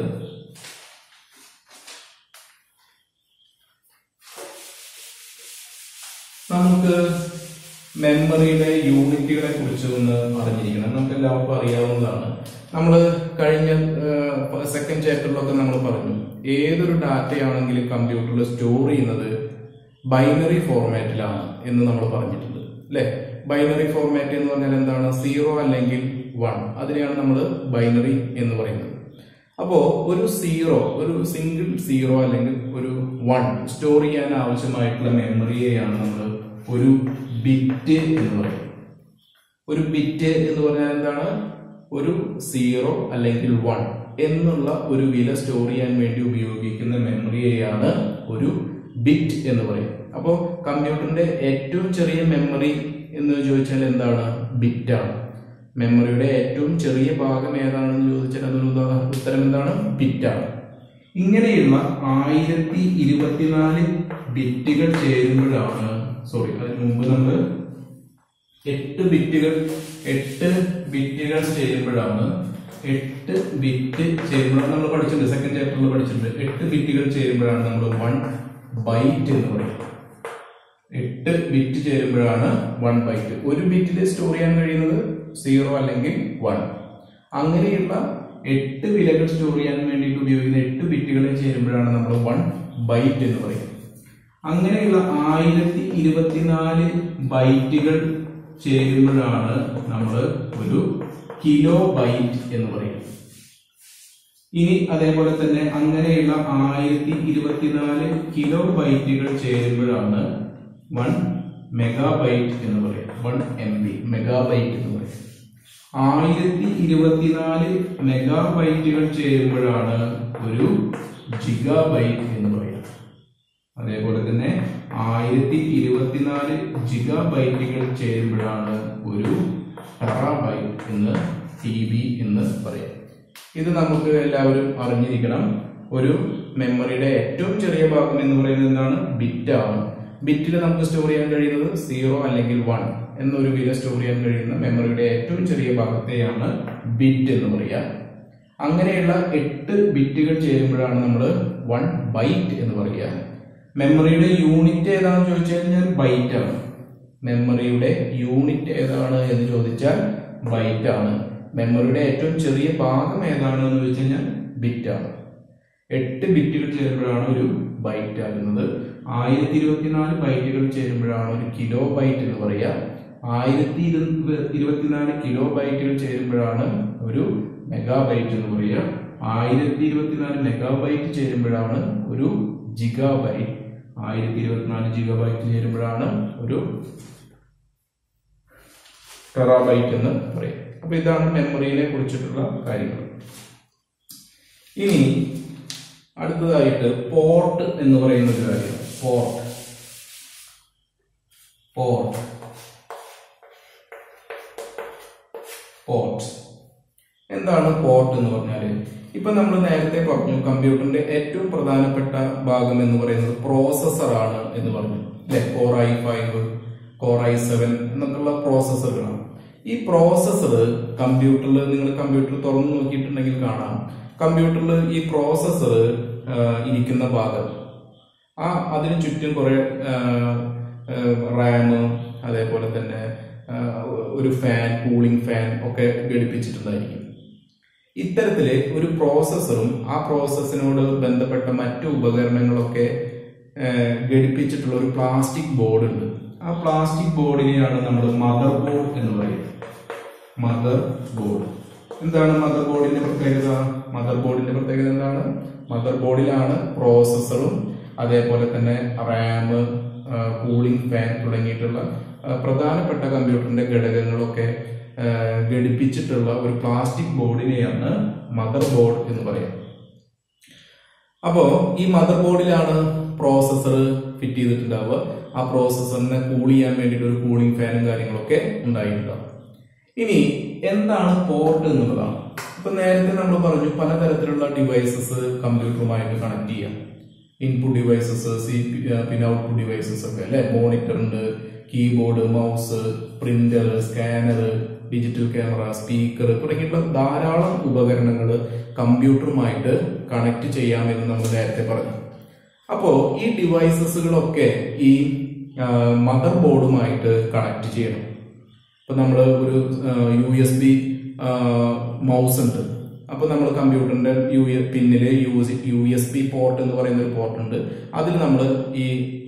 നമുക്ക് മെമ്മറിയുടെ യൂണിറ്റുകളെ കുറിച്ച് ഒന്ന് അറിഞ്ഞിരിക്കണം നമുക്ക് എല്ലാവർക്കും അറിയാവുന്നതാണ് നമ്മൾ കഴിഞ്ഞ സെക്കൻഡ് ചാപ്റ്ററിലൊക്കെ നമ്മൾ പറഞ്ഞു ഏതൊരു ഡാറ്റയാണെങ്കിലും കമ്പ്യൂട്ടറിൽ സ്റ്റോർ ചെയ്യുന്നത് ബൈനറി ഫോർമാറ്റിലാണ് എന്ന് നമ്മൾ പറഞ്ഞിട്ടുണ്ട് അല്ലെ ബൈനറി ഫോർമാറ്റ് എന്ന് പറഞ്ഞാൽ എന്താണ് സീറോ അല്ലെങ്കിൽ വൺ അതിനെയാണ് നമ്മൾ ബൈനറി എന്ന് പറയുന്നത് അപ്പോ ഒരു സീറോ ഒരു സിംഗിൾ സീറോ അല്ലെങ്കിൽ ഒരു വൺ സ്റ്റോർ ചെയ്യാൻ ആവശ്യമായിട്ടുള്ള മെമ്മറിയെയാണ് നമ്മൾ ഒരു ബിറ്റ് എന്ന് പറയുന്നത് ഒരു ബിറ്റ് എന്ന് പറഞ്ഞാൽ എന്താണ് ഒരു സീറോ അല്ലെങ്കിൽ വൺ എന്നുള്ള ഒരു വില സ്റ്റോർ ചെയ്യാൻ വേണ്ടി ഉപയോഗിക്കുന്ന മെമ്മറിയെയാണ് ഒരു ബിറ്റ് എന്ന് പറയും അപ്പോൾ കമ്പ്യൂട്ടറിന്റെ ഏറ്റവും ചെറിയ മെമ്മറി എന്ന് ചോദിച്ചാൽ എന്താണ് ബിറ്റാണ് മെമ്മറിയുടെ ഏറ്റവും ചെറിയ ഭാഗം ഏതാണെന്ന് ചോദിച്ചാൽ അതൊരു ഉദാഹരണം ഉത്തരം എന്താണ് ബിറ്റാണ് ഇങ്ങനെയുള്ള ആയിരത്തി ഇരുപത്തിനാല് ബിറ്റുകൾ ചേരുമ്പോഴാണ് സോറി അതിന് മുമ്പ് നമ്മൾ എട്ട് ബിറ്റുകൾ എട്ട് ബിറ്റുകൾ ചേരുമ്പോഴാണ് എട്ട് ബിറ്റ് ചേരുമ്പോഴാണ് നമ്മൾ പഠിച്ചിട്ടുണ്ട് സെക്കൻഡ് ചാപ്റ്ററിൽ പഠിച്ചിട്ടുണ്ട് എട്ട് ബിറ്റുകൾ ചേരുമ്പോഴാണ് നമ്മൾ വൺ ബൈറ്റ് എന്ന് പറയുന്നത് എട്ട് ബിറ്റ് ചേരുമ്പോഴാണ് വൺ ബൈറ്റ് ഒരു ബിറ്റിൽ സ്റ്റോർ ചെയ്യാൻ കഴിയുന്നത് സീറോ അല്ലെങ്കിൽ വൺ അങ്ങനെയുള്ള എട്ട് വിലകൾ സ്റ്റോർ ചെയ്യാൻ വേണ്ടിയിട്ട് ഉപയോഗിക്കുന്ന എട്ട് ബിറ്റുകളെ ചേരുമ്പോഴാണ് നമ്മൾ വൺ ബൈറ്റ് എന്ന് പറയുന്നത് അങ്ങനെയുള്ള ആയിരത്തി ഇരുപത്തിനാല് ബൈറ്റുകൾ ചേരുമ്പോഴാണ് നമ്മൾ ഒരു കിലോ ബൈറ്റ് എന്ന് പറയുന്നത് ഇനി അതേപോലെ തന്നെ അങ്ങനെയുള്ള ആയിരത്തി ഇരുപത്തിനാല് കിലോ ബൈറ്റുകൾ ചേരുമ്പോഴാണ് വൺ മെഗാബൈറ്റ് എന്ന് പറയും വൺ എം ബി മെഗാബൈറ്റ് എന്ന് പറയും ആയിരത്തി ഇരുപത്തിനാല് മെഗാബൈറ്റുകൾ ചേരുമ്പോഴാണ് ഒരു ജിഗാബൈറ്റ് എന്ന് പറയുന്നത് അതേപോലെ തന്നെ ആയിരത്തി ഇരുപത്തിനാല് ജിഗാബൈറ്റുകൾ ചേരുമ്പോഴാണ് ഒരു ടെറാബൈറ്റ് എന്ന് ടി ബി എന്ന് പറയാം ഇത് നമുക്ക് എല്ലാവരും അറിഞ്ഞിരിക്കണം ഒരു മെമ്മറിയുടെ ഏറ്റവും ചെറിയ ഭാഗം എന്ന് പറയുന്നത് എന്താണ് ബിറ്റാണ് ബിറ്റിൽ നമുക്ക് സ്റ്റോർ ചെയ്യാൻ കഴിയുന്നത് സീറോ അല്ലെങ്കിൽ വൺ എന്നൊരു വില സ്റ്റോർ ചെയ്യാൻ കഴിയുന്ന മെമ്മറിയുടെ ഏറ്റവും ചെറിയ ഭാഗത്തെയാണ് ബിറ്റ് എന്ന് പറയുക അങ്ങനെയുള്ള എട്ട് ബിറ്റുകൾ ചേരുമ്പോഴാണ് നമ്മൾ വൺ ബൈറ്റ് എന്ന് പറയുക മെമ്മറിയുടെ യൂണിറ്റ് ഏതാണെന്ന് ചോദിച്ചു കഴിഞ്ഞാൽ ബൈറ്റ് ആണ് മെമ്മറിയുടെ യൂണിറ്റ് ഏതാണ് എന്ന് ചോദിച്ചാൽ ബൈറ്റ് ആണ് മെമ്മറിയുടെ ഏറ്റവും ചെറിയ ഭാഗം ഏതാണ് എന്ന് ചോദിച്ചു കഴിഞ്ഞാൽ ബിറ്റ് ആണ് എട്ട് ബിറ്റുകൾ ചേരുമ്പോഴാണ് ഒരു ബൈറ്റ് ആകുന്നത് ആയിരത്തി ഇരുപത്തിനാല് ബൈറ്റുകൾ ചേരുമ്പോഴാണ് ഒരു കിലോ ബൈറ്റ് എന്ന് പറയുക ആയിരത്തി ഇരുപത്തിനാല് കിലോ ബൈറ്റുകൾ ചേരുമ്പോഴാണ് ഒരു മെഗാബൈറ്റ് എന്ന് പറയുക ആയിരത്തി ഇരുപത്തിനാല് മെഗാബൈറ്റ് ചേരുമ്പോഴാണ് ഒരു ജിഗാബൈറ്റ് ആയിരത്തി ഇരുപത്തിനാല് ജിഗാബൈറ്റ് ചേരുമ്പോഴാണ് ഒരു ടെറാബൈറ്റ് എന്ന് പറയും അപ്പൊ ഇതാണ് മെമ്മറിയെ കുറിച്ചിട്ടുള്ള കാര്യങ്ങൾ ഇനി അടുത്തതായിട്ട് പോർട്ട് എന്ന് പറയുന്ന ഒരു കാര്യം പോർട്ട് പോർട്ട് പോർട്ട് എന്താണ് പോർട്ട് എന്ന് പറഞ്ഞാൽ ഇപ്പൊ നമ്മൾ നേരത്തെ പറഞ്ഞു കമ്പ്യൂട്ടറിന്റെ ഏറ്റവും പ്രധാനപ്പെട്ട ഭാഗം എന്ന് പറയുന്നത് പ്രോസസർ ആണ് എന്ന് പറഞ്ഞു അല്ലെ core I five core I seven എന്നൊക്കെയുള്ള പ്രോസസ്സറുകളാണ് ഈ പ്രോസസ്സർ കമ്പ്യൂട്ടറിൽ നിങ്ങൾ കമ്പ്യൂട്ടർ തുറന്നു നോക്കിയിട്ടുണ്ടെങ്കിൽ കാണാം കമ്പ്യൂട്ടറിൽ ഈ പ്രോസസ്സർ ഇരിക്കുന്ന ഭാഗം ആ അതിന് ചുറ്റും കുറെ റാം അതേപോലെ തന്നെ ആ, ഒരു ഫാൻ കൂളിംഗ് ഫാൻ ഒക്കെ ഘടിപ്പിച്ചിട്ടുണ്ടായിരിക്കും ഇത്തരത്തില് ഒരു പ്രോസസ്സറും ആ പ്രോസസ്സിനോട് ബന്ധപ്പെട്ട മറ്റു ഉപകരണങ്ങളൊക്കെ ആ, ഘടിപ്പിച്ചിട്ടുള്ള ഒരു പ്ലാസ്റ്റിക് ബോർഡ് ഉണ്ട് ആ പ്ലാസ്റ്റിക് ബോർഡിനെയാണ് നമ്മൾ മദർ ബോർഡ് എന്ന് പറയുന്നത് മദർ ബോർഡ് എന്താണ് മദർ ബോർഡിന്റെ പ്രത്യേകത മദർ ബോർഡിന്റെ പ്രത്യേകത എന്താണ് മദർ ബോർഡിലാണ് പ്രോസസ്സറും അതേപോലെ തന്നെ റാം കൂളിംഗ് ഫാൻ തുടങ്ങിയിട്ടുള്ള ആ, പ്രധാനപ്പെട്ട കമ്പ്യൂട്ടറിന്റെ ഘടകങ്ങളൊക്കെ ആ, ഘടിപ്പിച്ചിട്ടുള്ള ഒരു പ്ലാസ്റ്റിക് ബോർഡിനെയാണ് മദർ ബോർഡ് എന്ന് പറയുന്നത് അപ്പോ ഈ മദർ ബോർഡിലാണ് പ്രോസസ്സർ ഫിറ്റ് ചെയ്തിട്ടുണ്ടാവുക ആ പ്രോസസ്സറിനെ കൂൾ ചെയ്യാൻ വേണ്ടിയിട്ട് ഒരു കൂളിംഗ് ഫാനും കാര്യങ്ങളൊക്കെ ഉണ്ടായിട്ടുണ്ടാവും ഇനി എന്താണ് പോർട്ട് എന്നുള്ളതാണ് ഇപ്പൊ നേരത്തെ നമ്മൾ പറഞ്ഞു പലതരത്തിലുള്ള ഡിവൈസസ് കമ്പ്യൂട്ടറുമായിട്ട് കണക്ട് ചെയ്യാം ഇൻപുട്ട് ഡിവൈസസ് സി പിന്നെ ഔട്ട്പുട്ട് ഡിവൈസസ് ഒക്കെ അല്ലെ മോണിറ്റർ ഉണ്ട് keyboard mouse printer scanner digital camera speaker തുടങ്ങിയിട്ടുള്ള ധാരാളം ഉപകരണങ്ങൾ കമ്പ്യൂട്ടറുമായിട്ട് കണക്ട് ചെയ്യാമെന്ന് നമ്മൾ നേരത്തെ പറഞ്ഞു അപ്പോൾ ഈ ഡിവൈസസുകളൊക്കെ ഈ മദർ ബോർഡുമായിട്ട് കണക്ട് ചെയ്യണം ഇപ്പൊ നമ്മൾ ഒരു യു എസ് ബി മൗസ് ഉണ്ട് അപ്പൊ നമ്മൾ കമ്പ്യൂട്ടറിന്റെ യു പിന്നില് യു എസ് ബി പോർട്ട് എന്ന് പറയുന്ന ഒരു പോർട്ട് ഉണ്ട് അതിൽ നമ്മൾ ഈ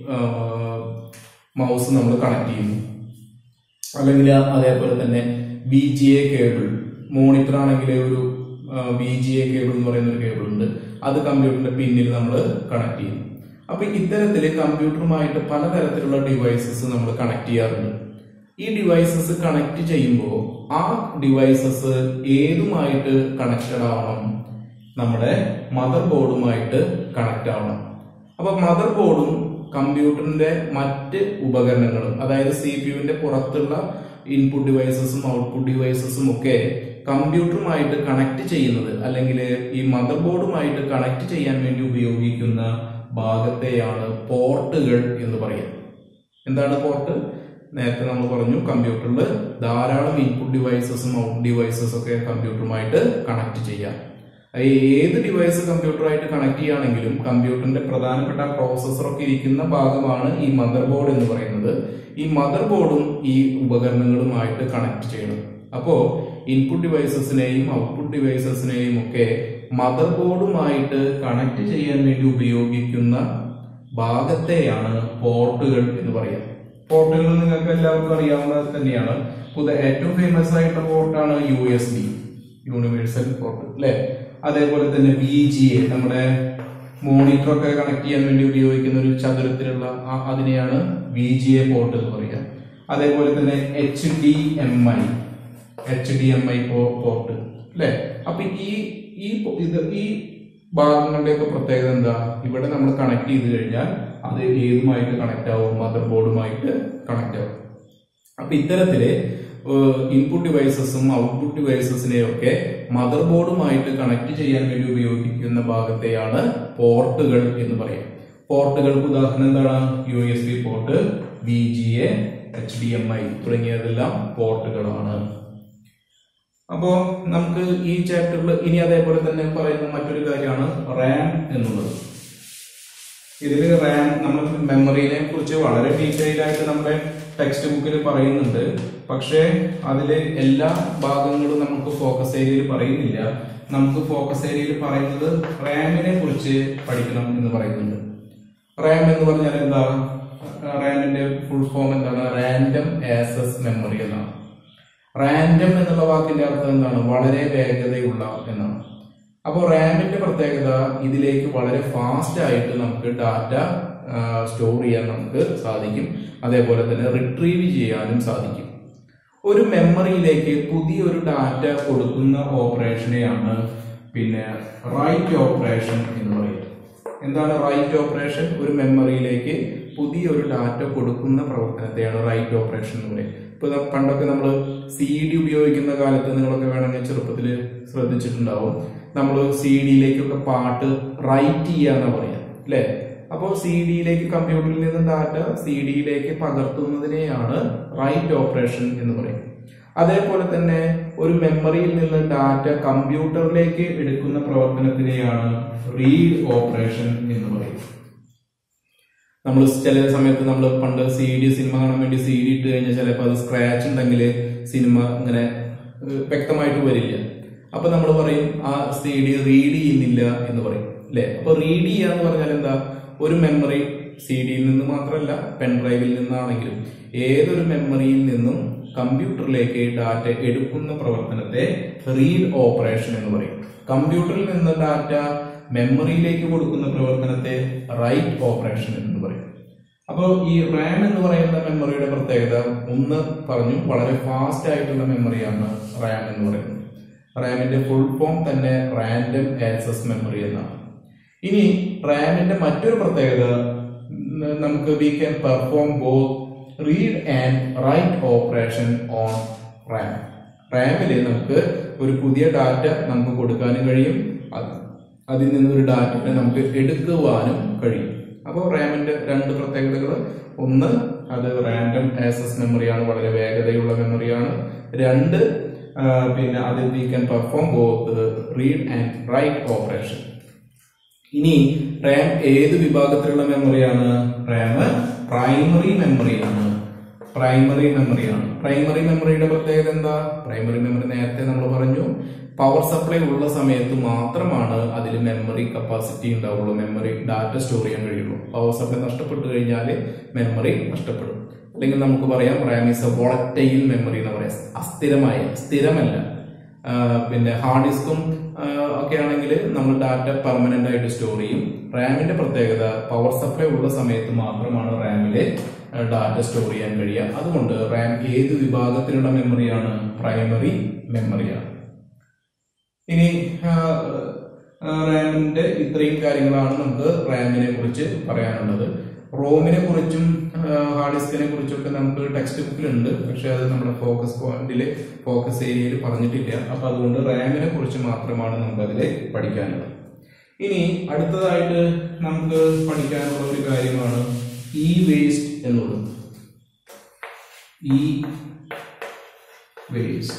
മൗസ് നമ്മൾ കണക്ട് ചെയ്യുന്നു അല്ലെങ്കിൽ അതേപോലെ തന്നെ B G A cable monitor ആണെങ്കിൽ ഒരു ബി ജി എ കേബിൾ എന്ന് പറയുന്ന ഒരു കേബിൾ ഉണ്ട് അത് കമ്പ്യൂട്ടറിന്റെ പിന്നിൽ നമ്മൾ കണക്ട് ചെയ്യുന്നു അപ്പൊ ഇത്തരത്തില് കമ്പ്യൂട്ടറുമായിട്ട് പലതരത്തിലുള്ള ഡിവൈസസ് നമ്മൾ കണക്ട് ചെയ്യാറുണ്ട് ഈ ഡിവൈസസ് കണക്ട് ചെയ്യുമ്പോൾ ആ ഡിവൈസസ് ഏതുമായിട്ട് കണക്റ്റഡ് ആവണം നമ്മുടെ മദർ ബോർഡുമായിട്ട് കണക്ട് ആവണം അപ്പൊ മദർ ബോർഡും കമ്പ്യൂട്ടറിന്റെ മറ്റ് ഉപകരണങ്ങളും അതായത് സി പി യുവിന്റെ പുറത്തുള്ള ഇൻപുട്ട് ഡിവൈസസും ഔട്ട്പുട്ട് ഡിവൈസസും ഒക്കെ കമ്പ്യൂട്ടറുമായിട്ട് കണക്ട് ചെയ്യുന്നത് അല്ലെങ്കിൽ ഈ മദർ ബോർഡുമായിട്ട് കണക്ട് ചെയ്യാൻ വേണ്ടി ഉപയോഗിക്കുന്ന ഭാഗത്തെയാണ് പോർട്ടുകൾ എന്ന് പറയുക എന്താണ് പോർട്ട് നേരത്തെ നമ്മൾ പറഞ്ഞു കമ്പ്യൂട്ടറിൽ ധാരാളം ഇൻപുട്ട് ഡിവൈസസും ഔട്ട് ഡിവൈസസും ഒക്കെ കമ്പ്യൂട്ടറുമായിട്ട് കണക്ട് ചെയ്യാം അത് ഏത് ഡിവൈസ് കമ്പ്യൂട്ടറുമായിട്ട് കണക്ട് ചെയ്യുകയാണെങ്കിലും കമ്പ്യൂട്ടറിന്റെ പ്രധാനപ്പെട്ട പ്രോസസ്സർ ഒക്കെ ഇരിക്കുന്ന ഭാഗമാണ് ഈ മദർ ബോർഡ് എന്ന് പറയുന്നത് ഈ മദർ ബോർഡും ഈ ഉപകരണങ്ങളുമായിട്ട് കണക്ട് ചെയ്യണം അപ്പോ ഇൻപുട്ട് ഡിവൈസസിനെയും ഔട്ട്പുട്ട് ഡിവൈസസിനെയും ഒക്കെ മദർ ബോർഡുമായിട്ട് കണക്ട് ചെയ്യാൻ വേണ്ടി ഉപയോഗിക്കുന്ന ഭാഗത്തെയാണ് പോർട്ടുകൾ എന്ന് പറയുക പോർട്ടുകൾ നിങ്ങൾക്ക് എല്ലാവർക്കും അറിയാവുന്നത് തന്നെയാണ് പുതിയ ഏറ്റവും ഫേമസ് ആയിട്ടുള്ള പോർട്ടാണ് U S B universal port അല്ലെ അതേപോലെ തന്നെ വി ജി എ നമ്മുടെ മോണിറ്റർ ഒക്കെ കണക്ട് ചെയ്യാൻ വേണ്ടി ഉപയോഗിക്കുന്ന ഒരു ചതുരത്തിലുള്ള ആ- അതിനെയാണ് വി ജി എ പോർട്ട് എന്ന് പറയുക അതേപോലെ തന്നെ H D M I H D M I port അല്ലെ അപ്പൊ ഈ ഈ പോ- ഇത് ഈ ഭാഗങ്ങളുടെയൊക്കെ പ്രത്യേകത എന്താ ഇവിടെ നമ്മൾ കണക്ട് ചെയ്ത് കഴിഞ്ഞാൽ അത് ഏതുമായിട്ട് കണക്ട് ആവും മദർ ബോർഡുമായിട്ട് കണക്ട് ആവും അപ്പൊ ഇത്തരത്തില് ഇൻപുട്ട് ഡിവൈസസും ഔട്ട്പുട്ട് ഡിവൈസസിനെയും ഒക്കെ മദർ ബോർഡുമായിട്ട് കണക്ട് ചെയ്യാൻ വേണ്ടി ഉപയോഗിക്കുന്ന ഭാഗത്തെയാണ് പോർട്ടുകൾ എന്ന് പറയാം പോർട്ടുകൾക്ക് ഉദാഹരണം എന്താണ് U S B port V G A H D M I തുടങ്ങിയതെല്ലാം പോർട്ടുകളാണ് അപ്പോ നമുക്ക് ഈ ചാപ്റ്ററിൽ ഇനി അതേപോലെ തന്നെ പറയുന്ന മറ്റൊരു കാര്യമാണ് റാം എന്നുള്ളത് ഇതിൽ റാം നമ്മൾ മെമ്മറിനെ കുറിച്ച് വളരെ ഡീറ്റെയിൽ ആയിട്ട് നമ്മുടെ ടെക്സ്റ്റ് ബുക്കിൽ പറയുന്നുണ്ട് പക്ഷേ അതിൽ എല്ലാ ഭാഗങ്ങളും നമുക്ക് ഫോക്കസ് ഏരിയയിൽ പറയുന്നില്ല നമുക്ക് ഫോക്കസ് ഏരിയയിൽ പറയുന്നത് റാമിനെ കുറിച്ച് പഠിക്കണം എന്ന് പറയുന്നുണ്ട് റാം എന്ന് പറഞ്ഞാൽ എന്താ റാമിന്റെ ഫുൾ ഫോം എന്താണ് റാൻഡം ആക്സസ് മെമ്മറി എന്നാണ് റാൻഡം എന്നുള്ള വാക്കിന്റെ അർത്ഥം എന്താണ് വളരെ വേഗതയുള്ള എന്നാണ് അപ്പോൾ റാമിന്റെ പ്രത്യേകത ഇതിലേക്ക് വളരെ ഫാസ്റ്റ് ആയിട്ട് നമുക്ക് ഡാറ്റ സ്റ്റോർ ചെയ്യാൻ നമുക്ക് സാധിക്കും അതേപോലെ തന്നെ റിട്രീവ് ചെയ്യാനും സാധിക്കും ഒരു മെമ്മറിയിലേക്ക് പുതിയൊരു ഡാറ്റ കൊടുക്കുന്ന ഓപ്പറേഷനെയാണ് പിന്നെ റൈറ്റ് ഓപ്പറേഷൻ എന്ന് പറയുന്നത് എന്താണ് റൈറ്റ് ഓപ്പറേഷൻ ഒരു മെമ്മറിയിലേക്ക് പുതിയൊരു ഡാറ്റ കൊടുക്കുന്ന പ്രവർത്തനത്തെയാണ് റൈറ്റ് ഓപ്പറേഷൻ എന്ന് പറയുന്നത് ഇപ്പൊ ദാ പണ്ടൊക്കെ നമ്മൾ സി ഡി ഉപയോഗിക്കുന്ന കാലത്ത് നിങ്ങളൊക്കെ വേണമെങ്കിൽ ചെറുപ്പത്തിൽ ശ്രദ്ധിച്ചിട്ടുണ്ടാവും നമ്മൾ സി ഡിയിലേക്കൊക്കെ പാട്ട് റൈറ്റ് ചെയ്യാന്ന് പറയാം അല്ലെ അപ്പോൾ സി ഡിയിലേക്ക് കമ്പ്യൂട്ടറിൽ നിന്ന് ഡാറ്റ സി ഡിയിലേക്ക് പകർത്തുന്നതിനെയാണ് റൈറ്റ് ഓപ്പറേഷൻ എന്ന് പറയുന്നത് അതേപോലെ തന്നെ ഒരു മെമ്മറിയിൽ നിന്ന് ഡാറ്റ കമ്പ്യൂട്ടറിലേക്ക് എടുക്കുന്ന പ്രവർത്തനത്തിനെയാണ് റീഡ് ഓപ്പറേഷൻ എന്ന് പറയുന്നത് നമ്മൾ ചില സമയത്ത് നമ്മൾ പണ്ട് സി ഡി സിനിമ കാണാൻ വേണ്ടി സി ഡി ഇട്ട് കഴിഞ്ഞാൽ ചിലപ്പോൾ അത് സ്ക്രാച്ച് ഉണ്ടെങ്കിൽ സിനിമ ഇങ്ങനെ ഏഹ്, വ്യക്തമായിട്ട് വരില്ല അപ്പൊ നമ്മൾ പറയും ആ സി ഡി റീഡ് ചെയ്യുന്നില്ല എന്ന് പറയും അല്ലെ അപ്പൊ റീഡ് ചെയ്യുക എന്ന് പറഞ്ഞാൽ എന്താ ഒരു മെമ്മറി സി ഡിയിൽ നിന്ന് മാത്രമല്ല പെൻ ഡ്രൈവിൽ നിന്നാണെങ്കിലും ഏതൊരു മെമ്മറിയിൽ നിന്നും കമ്പ്യൂട്ടറിലേക്ക് ഡാറ്റ എടുക്കുന്ന പ്രവർത്തനത്തെ റീഡ് ഓപ്പറേഷൻ എന്ന് പറയും കമ്പ്യൂട്ടറിൽ നിന്ന് ഡാറ്റ മെമ്മറിയിലേക്ക് കൊടുക്കുന്ന പ്രവർത്തനത്തെ റൈറ്റ് ഓപ്പറേഷൻ എന്ന് പറയും അപ്പോൾ ഈ റാം എന്ന് പറയുന്ന മെമ്മറിയുടെ പ്രത്യേകത ഒന്ന് പറഞ്ഞു വളരെ ഫാസ്റ്റ് ആയിട്ടുള്ള മെമ്മറിയാണ് റാം എന്ന് പറയുന്നത് റാമിന്റെ ഫുൾ ഫോം തന്നെ റാൻഡം ആക്സസ് മെമ്മറി എന്നാണ് ഇനി റാമിന്റെ മറ്റൊരു പ്രത്യേകത നമുക്ക് we can perform both read and write operation on RAM റാമിൽ നമുക്ക് ഒരു പുതിയ ഡാറ്റ നമുക്ക് കൊടുക്കാനും കഴിയും അത് അതിൽ നിന്ന് ഒരു ഡാറ്റയെ നമുക്ക് എടുക്കുവാനും കഴിയും അപ്പോൾ റാമിന്റെ രണ്ട് പ്രത്യേകതകൾ ഒന്ന് അത് റാൻഡം ആക്സസ് മെമ്മറിയാണ് വളരെ വേഗതയുള്ള മെമ്മറിയാണ് രണ്ട് ആ, പിന്നെ അതിൽ we can perform both read and write operation ഇനി റാം ഏത് വിഭാഗത്തിലുള്ള മെമ്മറിയാണ് റാം പ്രൈമറി മെമ്മറിയാണ് പ്രൈമറി മെമ്മറിയാണ് പ്രൈമറി മെമ്മറിയുടെ പ്രത്യേകത എന്താ പ്രൈമറി മെമ്മറി നേരത്തെ നമ്മൾ പറഞ്ഞു പവർ സപ്ലൈ ഉള്ള സമയത്ത് മാത്രമാണ് അതിൽ മെമ്മറി കപ്പാസിറ്റി ഉണ്ടാവുള്ളൂ മെമ്മറി ഡാറ്റ സ്റ്റോർ ചെയ്യാൻ കഴിയുള്ളൂ പവർ സപ്ലൈ നഷ്ടപ്പെട്ടു കഴിഞ്ഞാൽ മെമ്മറി നഷ്ടപ്പെടും അല്ലെങ്കിൽ നമുക്ക് പറയാം RAM is a volatile memory എന്ന് പറയാം അസ്ഥിരമായ സ്ഥിരമല്ല ആ, പിന്നെ ഹാർഡ് ഡിസ്കും ഒക്കെ ആണെങ്കിൽ നമ്മൾ ഡാറ്റ പെർമനന്റ് ആയിട്ട് സ്റ്റോർ ചെയ്യും റാമിന്റെ പ്രത്യേകത പവർ സപ്ലൈ ഉള്ള സമയത്ത് മാത്രമാണ് റാമിലെ ഡാറ്റ സ്റ്റോർ ചെയ്യാൻ കഴിയുക അതുകൊണ്ട് റാം ഏത് വിഭാഗത്തിലുള്ള മെമ്മറിയാണ് പ്രൈമറി മെമ്മറിയാണ് ഇനി ആ, ആ, റാമിന്റെ ഇത്രയും കാര്യങ്ങളാണ് നമുക്ക് റാമിനെ കുറിച്ച് പറയാനുള്ളത് റോമിനെ കുറിച്ചും ഹാർഡ് ഡിസ്കിനെ കുറിച്ചും ഒക്കെ നമുക്ക് ടെക്സ്റ്റ് ബുക്കിലുണ്ട് പക്ഷെ അത് നമ്മുടെ ഫോക്കസ് പോയിന്റില് ഫോക്കസ് ഏരിയയിൽ പറഞ്ഞിട്ടില്ല അപ്പൊ അതുകൊണ്ട് റാമിനെ കുറിച്ച് മാത്രമാണ് നമുക്ക് അതിൽ പഠിക്കാനുള്ളത് ഇനി അടുത്തതായിട്ട് നമുക്ക് പഠിക്കാനുള്ള ഒരു കാര്യമാണ് ഇ വേസ്റ്റ് എന്നുള്ളത് e waste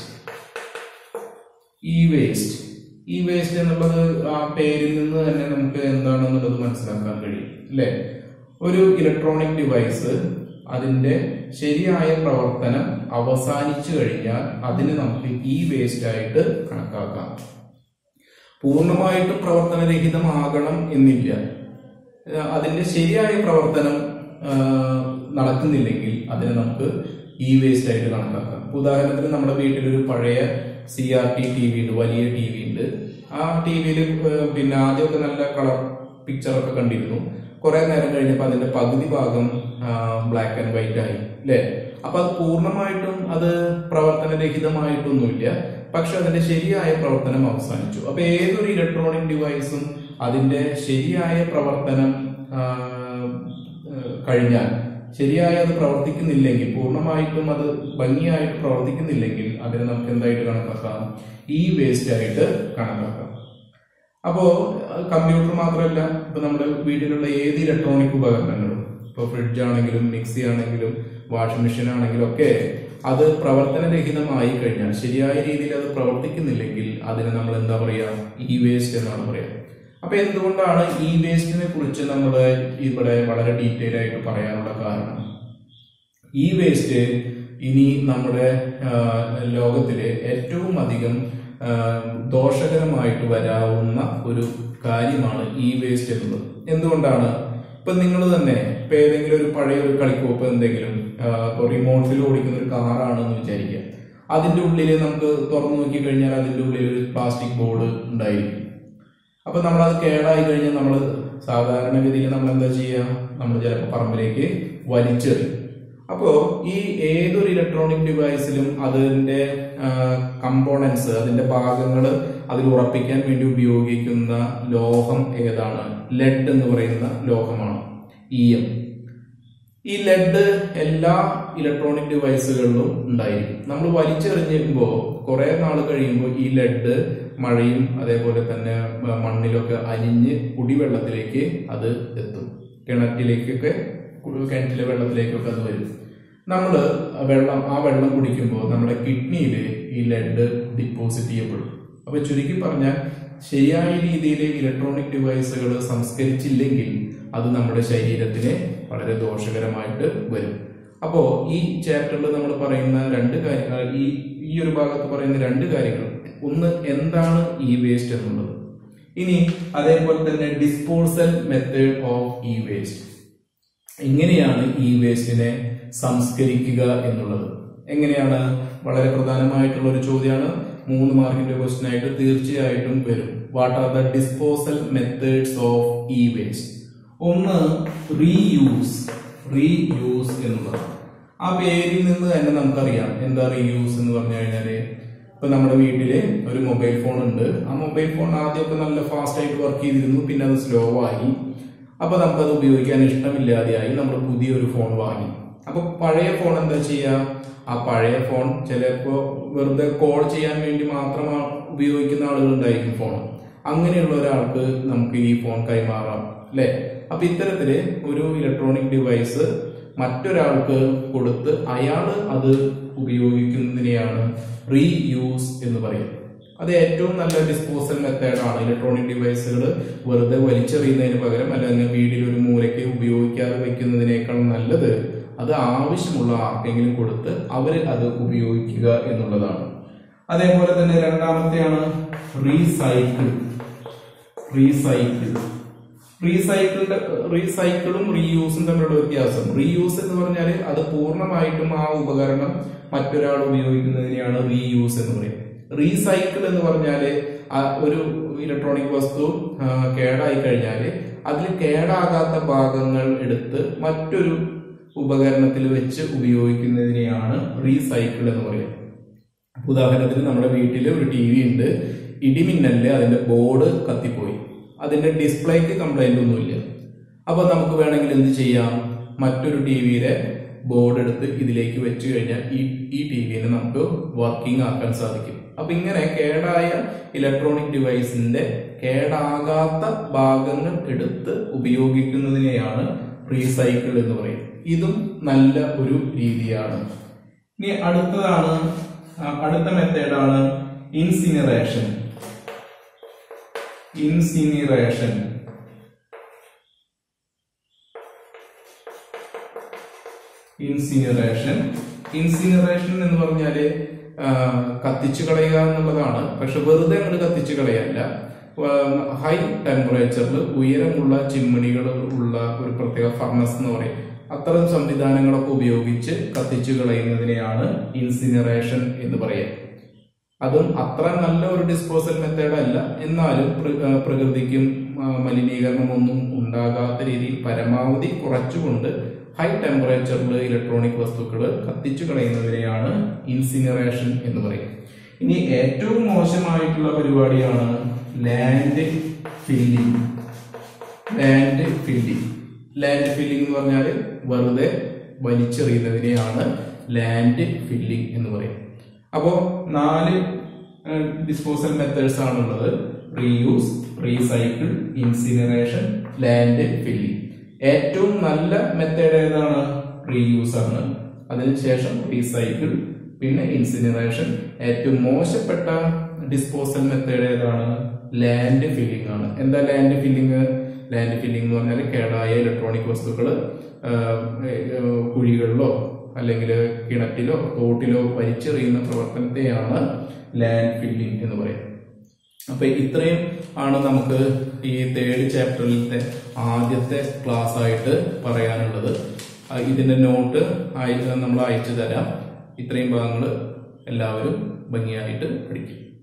e waste e waste എന്നുള്ളത് ആ പേരിൽ നിന്ന് തന്നെ നമുക്ക് എന്താണെന്നുള്ളത് മനസ്സിലാക്കാൻ കഴിയും അല്ലേ ഒരു ഇലക്ട്രോണിക് ഡിവൈസ് അതിന്റെ ശരിയായ പ്രവർത്തനം അവസാനിച്ചു കഴിഞ്ഞാൽ അതിന് നമുക്ക് ഇ വേസ്റ്റ് ആയിട്ട് കണക്കാക്കാം പൂർണ്ണമായിട്ടും പ്രവർത്തനരഹിതമാകണം എന്നില്ല ഏഹ് അതിന്റെ ശരിയായ പ്രവർത്തനം ആഹ് നടക്കുന്നില്ലെങ്കിൽ അതിനെ നമുക്ക് ഇ വേസ്റ്റ് ആയിട്ട് കണക്കാക്കാം ഇപ്പൊ ഉദാഹരണത്തിന് നമ്മുടെ വീട്ടിലൊരു പഴയ C R T T V ഉണ്ട് വലിയ ടി വി ഉണ്ട് ആ ടി വിയിൽ പിന്നെ ആദ്യമൊക്കെ നല്ല കളർ പിക്ചറൊക്കെ കണ്ടിരുന്നു കുറെ നേരം കഴിഞ്ഞപ്പോൾ അതിന്റെ പകുതി ഭാഗം ബ്ലാക്ക് ആൻഡ് വൈറ്റ് ആയി അല്ലേ അപ്പൊ അത് പൂർണ്ണമായിട്ടും അത് പ്രവർത്തനരഹിതമായിട്ടൊന്നുമില്ല പക്ഷെ അതിന്റെ ശരിയായ പ്രവർത്തനം അവസാനിച്ചു അപ്പൊ ഏതൊരു ഇലക്ട്രോണിക് ഡിവൈസും അതിന്റെ ശരിയായ പ്രവർത്തനം ആ, ആ, കഴിഞ്ഞാൽ ശരിയായി അത് പ്രവർത്തിക്കുന്നില്ലെങ്കിൽ പൂർണ്ണമായിട്ടും അത് ഭംഗിയായിട്ട് പ്രവർത്തിക്കുന്നില്ലെങ്കിൽ അതിനെ നമുക്ക് എന്തായിട്ട് കണക്കാക്കാം ഈ വേസ്റ്റ് ആയിട്ട് കണക്കാക്കാം അപ്പോ കമ്പ്യൂട്ടർ മാത്രമല്ല ഇപ്പൊ നമ്മുടെ വീട്ടിലുള്ള ഏത് ഇലക്ട്രോണിക് ഉപകരണങ്ങളും ഇപ്പൊ ഫ്രിഡ്ജ് ആണെങ്കിലും മിക്സി ആണെങ്കിലും വാഷിംഗ് മെഷീൻ ആണെങ്കിലും ഒക്കെ അത് പ്രവർത്തനരഹിതമായി കഴിഞ്ഞാൽ ശരിയായ രീതിയിൽ അത് പ്രവർത്തിക്കുന്നില്ലെങ്കിൽ അതിനെ നമ്മൾ എന്താ പറയാ ഇ വേസ്റ്റ് എന്നാണ് പറയാ അപ്പൊ എന്തുകൊണ്ടാണ് ഇ വേസ്റ്റിനെ കുറിച്ച് നമ്മൾ ഇവിടെ വളരെ ഡീറ്റെയിൽ ആയിട്ട് പറയാനുള്ള കാരണം ഈ വേസ്റ്റ് ഇനി നമ്മുടെ ആ, ലോകത്തിലെ ഏറ്റവും അധികം ആ, ദോഷകരമായിട്ട് വരാവുന്ന ഒരു കാര്യമാണ് ഈ വേസ്റ്റ് എന്നുള്ളത് എന്തുകൊണ്ടാണ് ഇപ്പൊ നിങ്ങൾ തന്നെ ഇപ്പൊ ഏതെങ്കിലും ഒരു പഴയ ഒരു കളിക്കോപ്പ് എന്തെങ്കിലും ആ, ഇപ്പൊ റിമോട്ടിൽ ഓടിക്കുന്ന ഒരു കാറാണെന്ന് വിചാരിക്കുക അതിന്റെ ഉള്ളിൽ നമുക്ക് തുറന്നു നോക്കി കഴിഞ്ഞാൽ അതിന്റെ ഉള്ളിൽ ഒരു പ്ലാസ്റ്റിക് ബോർഡ് ഉണ്ടായിരിക്കും അപ്പൊ നമ്മൾ അത് കേടായി കഴിഞ്ഞാൽ നമ്മൾ സാധാരണഗതിയിൽ നമ്മൾ എന്താ ചെയ്യുക നമ്മൾ ചിലപ്പോൾ പറമ്പിലേക്ക് വലിച്ചെറിയും അപ്പോ ഈ ഏതൊരു ഇലക്ട്രോണിക് ഡിവൈസിലും അതിന്റെ കമ്പോണൻസ് അതിന്റെ ഭാഗങ്ങൾ അതിൽ ഉറപ്പിക്കാൻ വേണ്ടി ഉപയോഗിക്കുന്ന ലോഹം ഏതാണ് ലെഡ് എന്ന് പറയുന്ന ലോഹമാണ് ഇ എം ഈ ലെഡ് എല്ലാ ഇലക്ട്രോണിക് ഡിവൈസുകളിലും ഉണ്ടായിരിക്കും നമ്മൾ വലിച്ചെറിഞ്ഞുമ്പോൾ കുറെ നാൾ കഴിയുമ്പോൾ ഈ ലെഡ് മഴയും അതേപോലെ തന്നെ മ- മണ്ണിലൊക്കെ അലിഞ്ഞ് കുടിവെള്ളത്തിലേക്ക് അത് എത്തും കിണറ്റിലേക്കൊക്കെ കു- കിണറ്റിലെ വെള്ളത്തിലേക്കൊക്കെ അത് വരും നമ്മൾ വെള്ളം ആ വെള്ളം കുടിക്കുമ്പോൾ നമ്മുടെ കിഡ്നിയിൽ ഈ ലെഡ് ഡിപ്പോസിറ്റ് ചെയ്യപ്പെടും അപ്പൊ ചുരുക്കി പറഞ്ഞാൽ ശരിയായ രീതിയിൽ ഇലക്ട്രോണിക് ഡിവൈസുകൾ സംസ്കരിച്ചില്ലെങ്കിൽ അത് നമ്മുടെ ശരീരത്തിന് വളരെ ദോഷകരമായിട്ട് വരും അപ്പോ ഈ ചാപ്റ്ററിൽ നമ്മൾ പറയുന്ന രണ്ട് കാര്യങ്ങൾ ഈ ഈ ഒരു ഭാഗത്ത് പറയുന്ന രണ്ട് കാര്യങ്ങൾ ഒന്ന് എന്താണ് ഈ വേസ്റ്റ് എന്നുള്ളത് ഇനി അതേപോലെ തന്നെ disposal method of e waste എങ്ങനെയാണ് ഈ വേസ്റ്റിനെ സംസ്കരിക്കുക എന്നുള്ളത് എങ്ങനെയാണ് വളരെ പ്രധാനമായിട്ടുള്ള ഒരു ചോദ്യമാണ് മൂന്ന് മാർക്കിന്റെ ക്വസ്റ്റ്യൻ ആയിട്ട് തീർച്ചയായിട്ടും വരും what are the disposal methods of e waste ഒന്ന് റീയൂസ് റീയൂസ് എന്നുള്ളത് ആ പേരിൽ നിന്ന് തന്നെ നമുക്കറിയാം എന്താ റീയൂസ് എന്ന് പറഞ്ഞു കഴിഞ്ഞാല് ഇപ്പൊ നമ്മുടെ വീട്ടില് ഒരു മൊബൈൽ ഫോൺ ഉണ്ട് ആ മൊബൈൽ ഫോൺ ആദ്യമൊക്കെ നല്ല ഫാസ്റ്റ് ആയിട്ട് വർക്ക് ചെയ്തിരുന്നു പിന്നെ അത് സ്ലോ ആയി അപ്പൊ നമുക്കത് ഉപയോഗിക്കാൻ ഇഷ്ടമില്ലാതെയായി നമ്മൾ പുതിയൊരു ഫോൺ വാങ്ങി അപ്പൊ പഴയ ഫോൺ എന്താ ചെയ്യുക ആ പഴയ ഫോൺ ചിലപ്പോ വെറുതെ കോൾ ചെയ്യാൻ വേണ്ടി മാത്രം ഉപയോഗിക്കുന്ന ആളുകൾ ഉണ്ടായിരിക്കും ഫോൺ അങ്ങനെയുള്ള ഒരാൾക്ക് നമുക്ക് ഈ ഫോൺ കൈമാറാം അല്ലെ അപ്പൊ ഇത്തരത്തില് ഒരു ഇലക്ട്രോണിക് ഡിവൈസ് മറ്റൊരാൾക്ക് കൊടുത്ത് അയാൾ അത് ഉപയോഗിക്കുന്നതിനെയാണ് റീ യൂസ് എന്ന് പറയുന്നത് അത് ഏറ്റവും നല്ല ഡിസ്പോസൽ മെത്തേഡാണ് ഇലക്ട്രോണിക് ഡിവൈസുകൾ വെറുതെ വലിച്ചെറിയുന്നതിന് പകരം അല്ലെങ്കിൽ വീടിൽ ഒരു മൂലയ്ക്ക് ഉപയോഗിക്കാതെ വെക്കുന്നതിനേക്കാൾ നല്ലത് അത് ആവശ്യമുള്ള ആർക്കെങ്കിലും കൊടുത്ത് അവർ അത് ഉപയോഗിക്കുക എന്നുള്ളതാണ് അതേപോലെ തന്നെ രണ്ടാമത്തെയാണ് റീസൈക്കിൾ റീസൈക്കിൾ റീസൈക്കിളിന്റെ റീസൈക്കിളും റീയൂസും തമ്മിലുള്ള വ്യത്യാസം റീയൂസ് എന്ന് പറഞ്ഞാൽ അത് പൂർണ്ണമായിട്ടും ആ ഉപകരണം മറ്റൊരാൾ ഉപയോഗിക്കുന്നതിനെയാണ് റീയൂസ് എന്ന് പറയുന്നത് റീസൈക്കിൾ എന്ന് പറഞ്ഞാല് ആ ഒരു ഇലക്ട്രോണിക് വസ്തു ആ, കേടായി കഴിഞ്ഞാല് അതിൽ കേടാകാത്ത ഭാഗങ്ങൾ എടുത്ത് മറ്റൊരു ഉപകരണത്തിൽ വെച്ച് ഉപയോഗിക്കുന്നതിനെയാണ് റീസൈക്കിൾ എന്ന് പറയുന്നത് അപ്പൊ ഉദാഹരണത്തിന് നമ്മുടെ വീട്ടിൽ ഒരു ടി വി ഉണ്ട് ഇടിമിന്നലില് അതിന്റെ ബോർഡ് കത്തിപ്പോയി അതിന്റെ ഡിസ്പ്ലേക്ക് കംപ്ലൈന്റ് ഒന്നുമില്ല അപ്പൊ നമുക്ക് വേണമെങ്കിൽ എന്ത് ചെയ്യാം മറ്റൊരു ടി വിയിലെ ബോർഡ് എടുത്ത് ഇതിലേക്ക് വെച്ച് കഴിഞ്ഞാൽ ഈ ഈ ടി വിനെ നമുക്ക് വർക്കിംഗ് ആക്കാൻ സാധിക്കും അപ്പൊ ഇങ്ങനെ കേടായ ഇലക്ട്രോണിക് ഡിവൈസിന്റെ കേടാകാത്ത ഭാഗങ്ങൾ എടുത്ത് ഉപയോഗിക്കുന്നതിനെയാണ് റീസൈക്കിൾ എന്ന് പറയുന്നത് ഇതും നല്ല ഒരു രീതിയാണ് ഇനി അടുത്തതാണ് ആ, അടുത്ത മെത്തേഡാണ് ഇൻസിനറേഷൻ ഇൻസിനിറേഷൻ ഇൻസിനറേഷൻ ഇൻസിനറേഷൻ എന്ന് പറഞ്ഞാല് ആ, കത്തിച്ചു കളയുക എന്നുള്ളതാണ് പക്ഷെ വെറുതെ അങ്ങോട്ട് കത്തിച്ചു കളയല്ല ഹൈ ടെമ്പറേച്ചറിൽ ഉയരമുള്ള ചിമ്മിണികൾ ഉള്ള ഒരു പ്രത്യേക ഫർണസ് എന്ന് പറയും അത്തരം സംവിധാനങ്ങളൊക്കെ ഉപയോഗിച്ച് കത്തിച്ചു കളയുന്നതിനെയാണ് ഇൻസിനറേഷൻ എന്ന് പറയുക അതും അത്ര നല്ല ഒരു ഡിസ്പോസൽ മെത്തേഡ് അല്ല എന്നാലും പ്ര- ആ, പ്രകൃതിക്കും ആ, മലിനീകരണമൊന്നും ഉണ്ടാകാത്ത രീതിയിൽ പരമാവധി കുറച്ചുകൊണ്ട് ഹൈ ടെമ്പറേച്ചറിൽ ഇലക്ട്രോണിക് വസ്തുക്കൾ കത്തിച്ചു കളയുന്നതിനെയാണ് ഇൻസിനറേഷൻ എന്ന് പറയും ഇനി ഏറ്റവും മോശമായിട്ടുള്ള പരിപാടിയാണ് land filling land filling land filling എന്ന് പറഞ്ഞാൽ വെറുതെ വലിച്ചെറിയുന്നതിനെയാണ് ലാൻഡ് ഫില്ലിംഗ് എന്ന് പറയും അപ്പോ നാല് ഡിസ്പോസൽ മെത്തേഡ്സ് ആണുള്ളത് reuse recycle incineration land filling ഏറ്റവും നല്ല മെത്തേഡ് ഏതാണ് റീയൂസ് ആണ് അതിനുശേഷം റീസൈക്കിൾ പിന്നെ ഇൻസിനറേഷൻ ഏറ്റവും മോശപ്പെട്ട ഡിസ്പോസൽ മെത്തേഡ് ഏതാണ് ലാൻഡ് ഫില്ലിംഗ് ആണ് എന്താ ലാൻഡ് ഫില്ലിംഗ് ലാൻഡ് ഫില്ലിംഗ് എന്ന് പറഞ്ഞാൽ കേടായ ഇലക്ട്രോണിക് വസ്തുക്കൾ കുഴികളിലോ അല്ലെങ്കിൽ കിണറ്റിലോ തോട്ടിലോ വലിച്ചെറിയുന്ന പ്രവർത്തനത്തെയാണ് ലാൻഡ് ഫില്ലിംഗ് എന്ന് പറയുന്നത് അപ്പൊ ഇത്രയും ആണ് നമുക്ക് ഈ തേർഡ് ചാപ്റ്ററിലത്തെ ആദ്യത്തെ ക്ലാസ് ആയിട്ട് പറയാനുള്ളത് ആ, ഇതിന്റെ നോട്ട് അയ നമ്മൾ അയച്ചു തരാം ഇത്രയും ഭാഗങ്ങൾ എല്ലാവരും ഭംഗിയായിട്ട് പഠിക്കും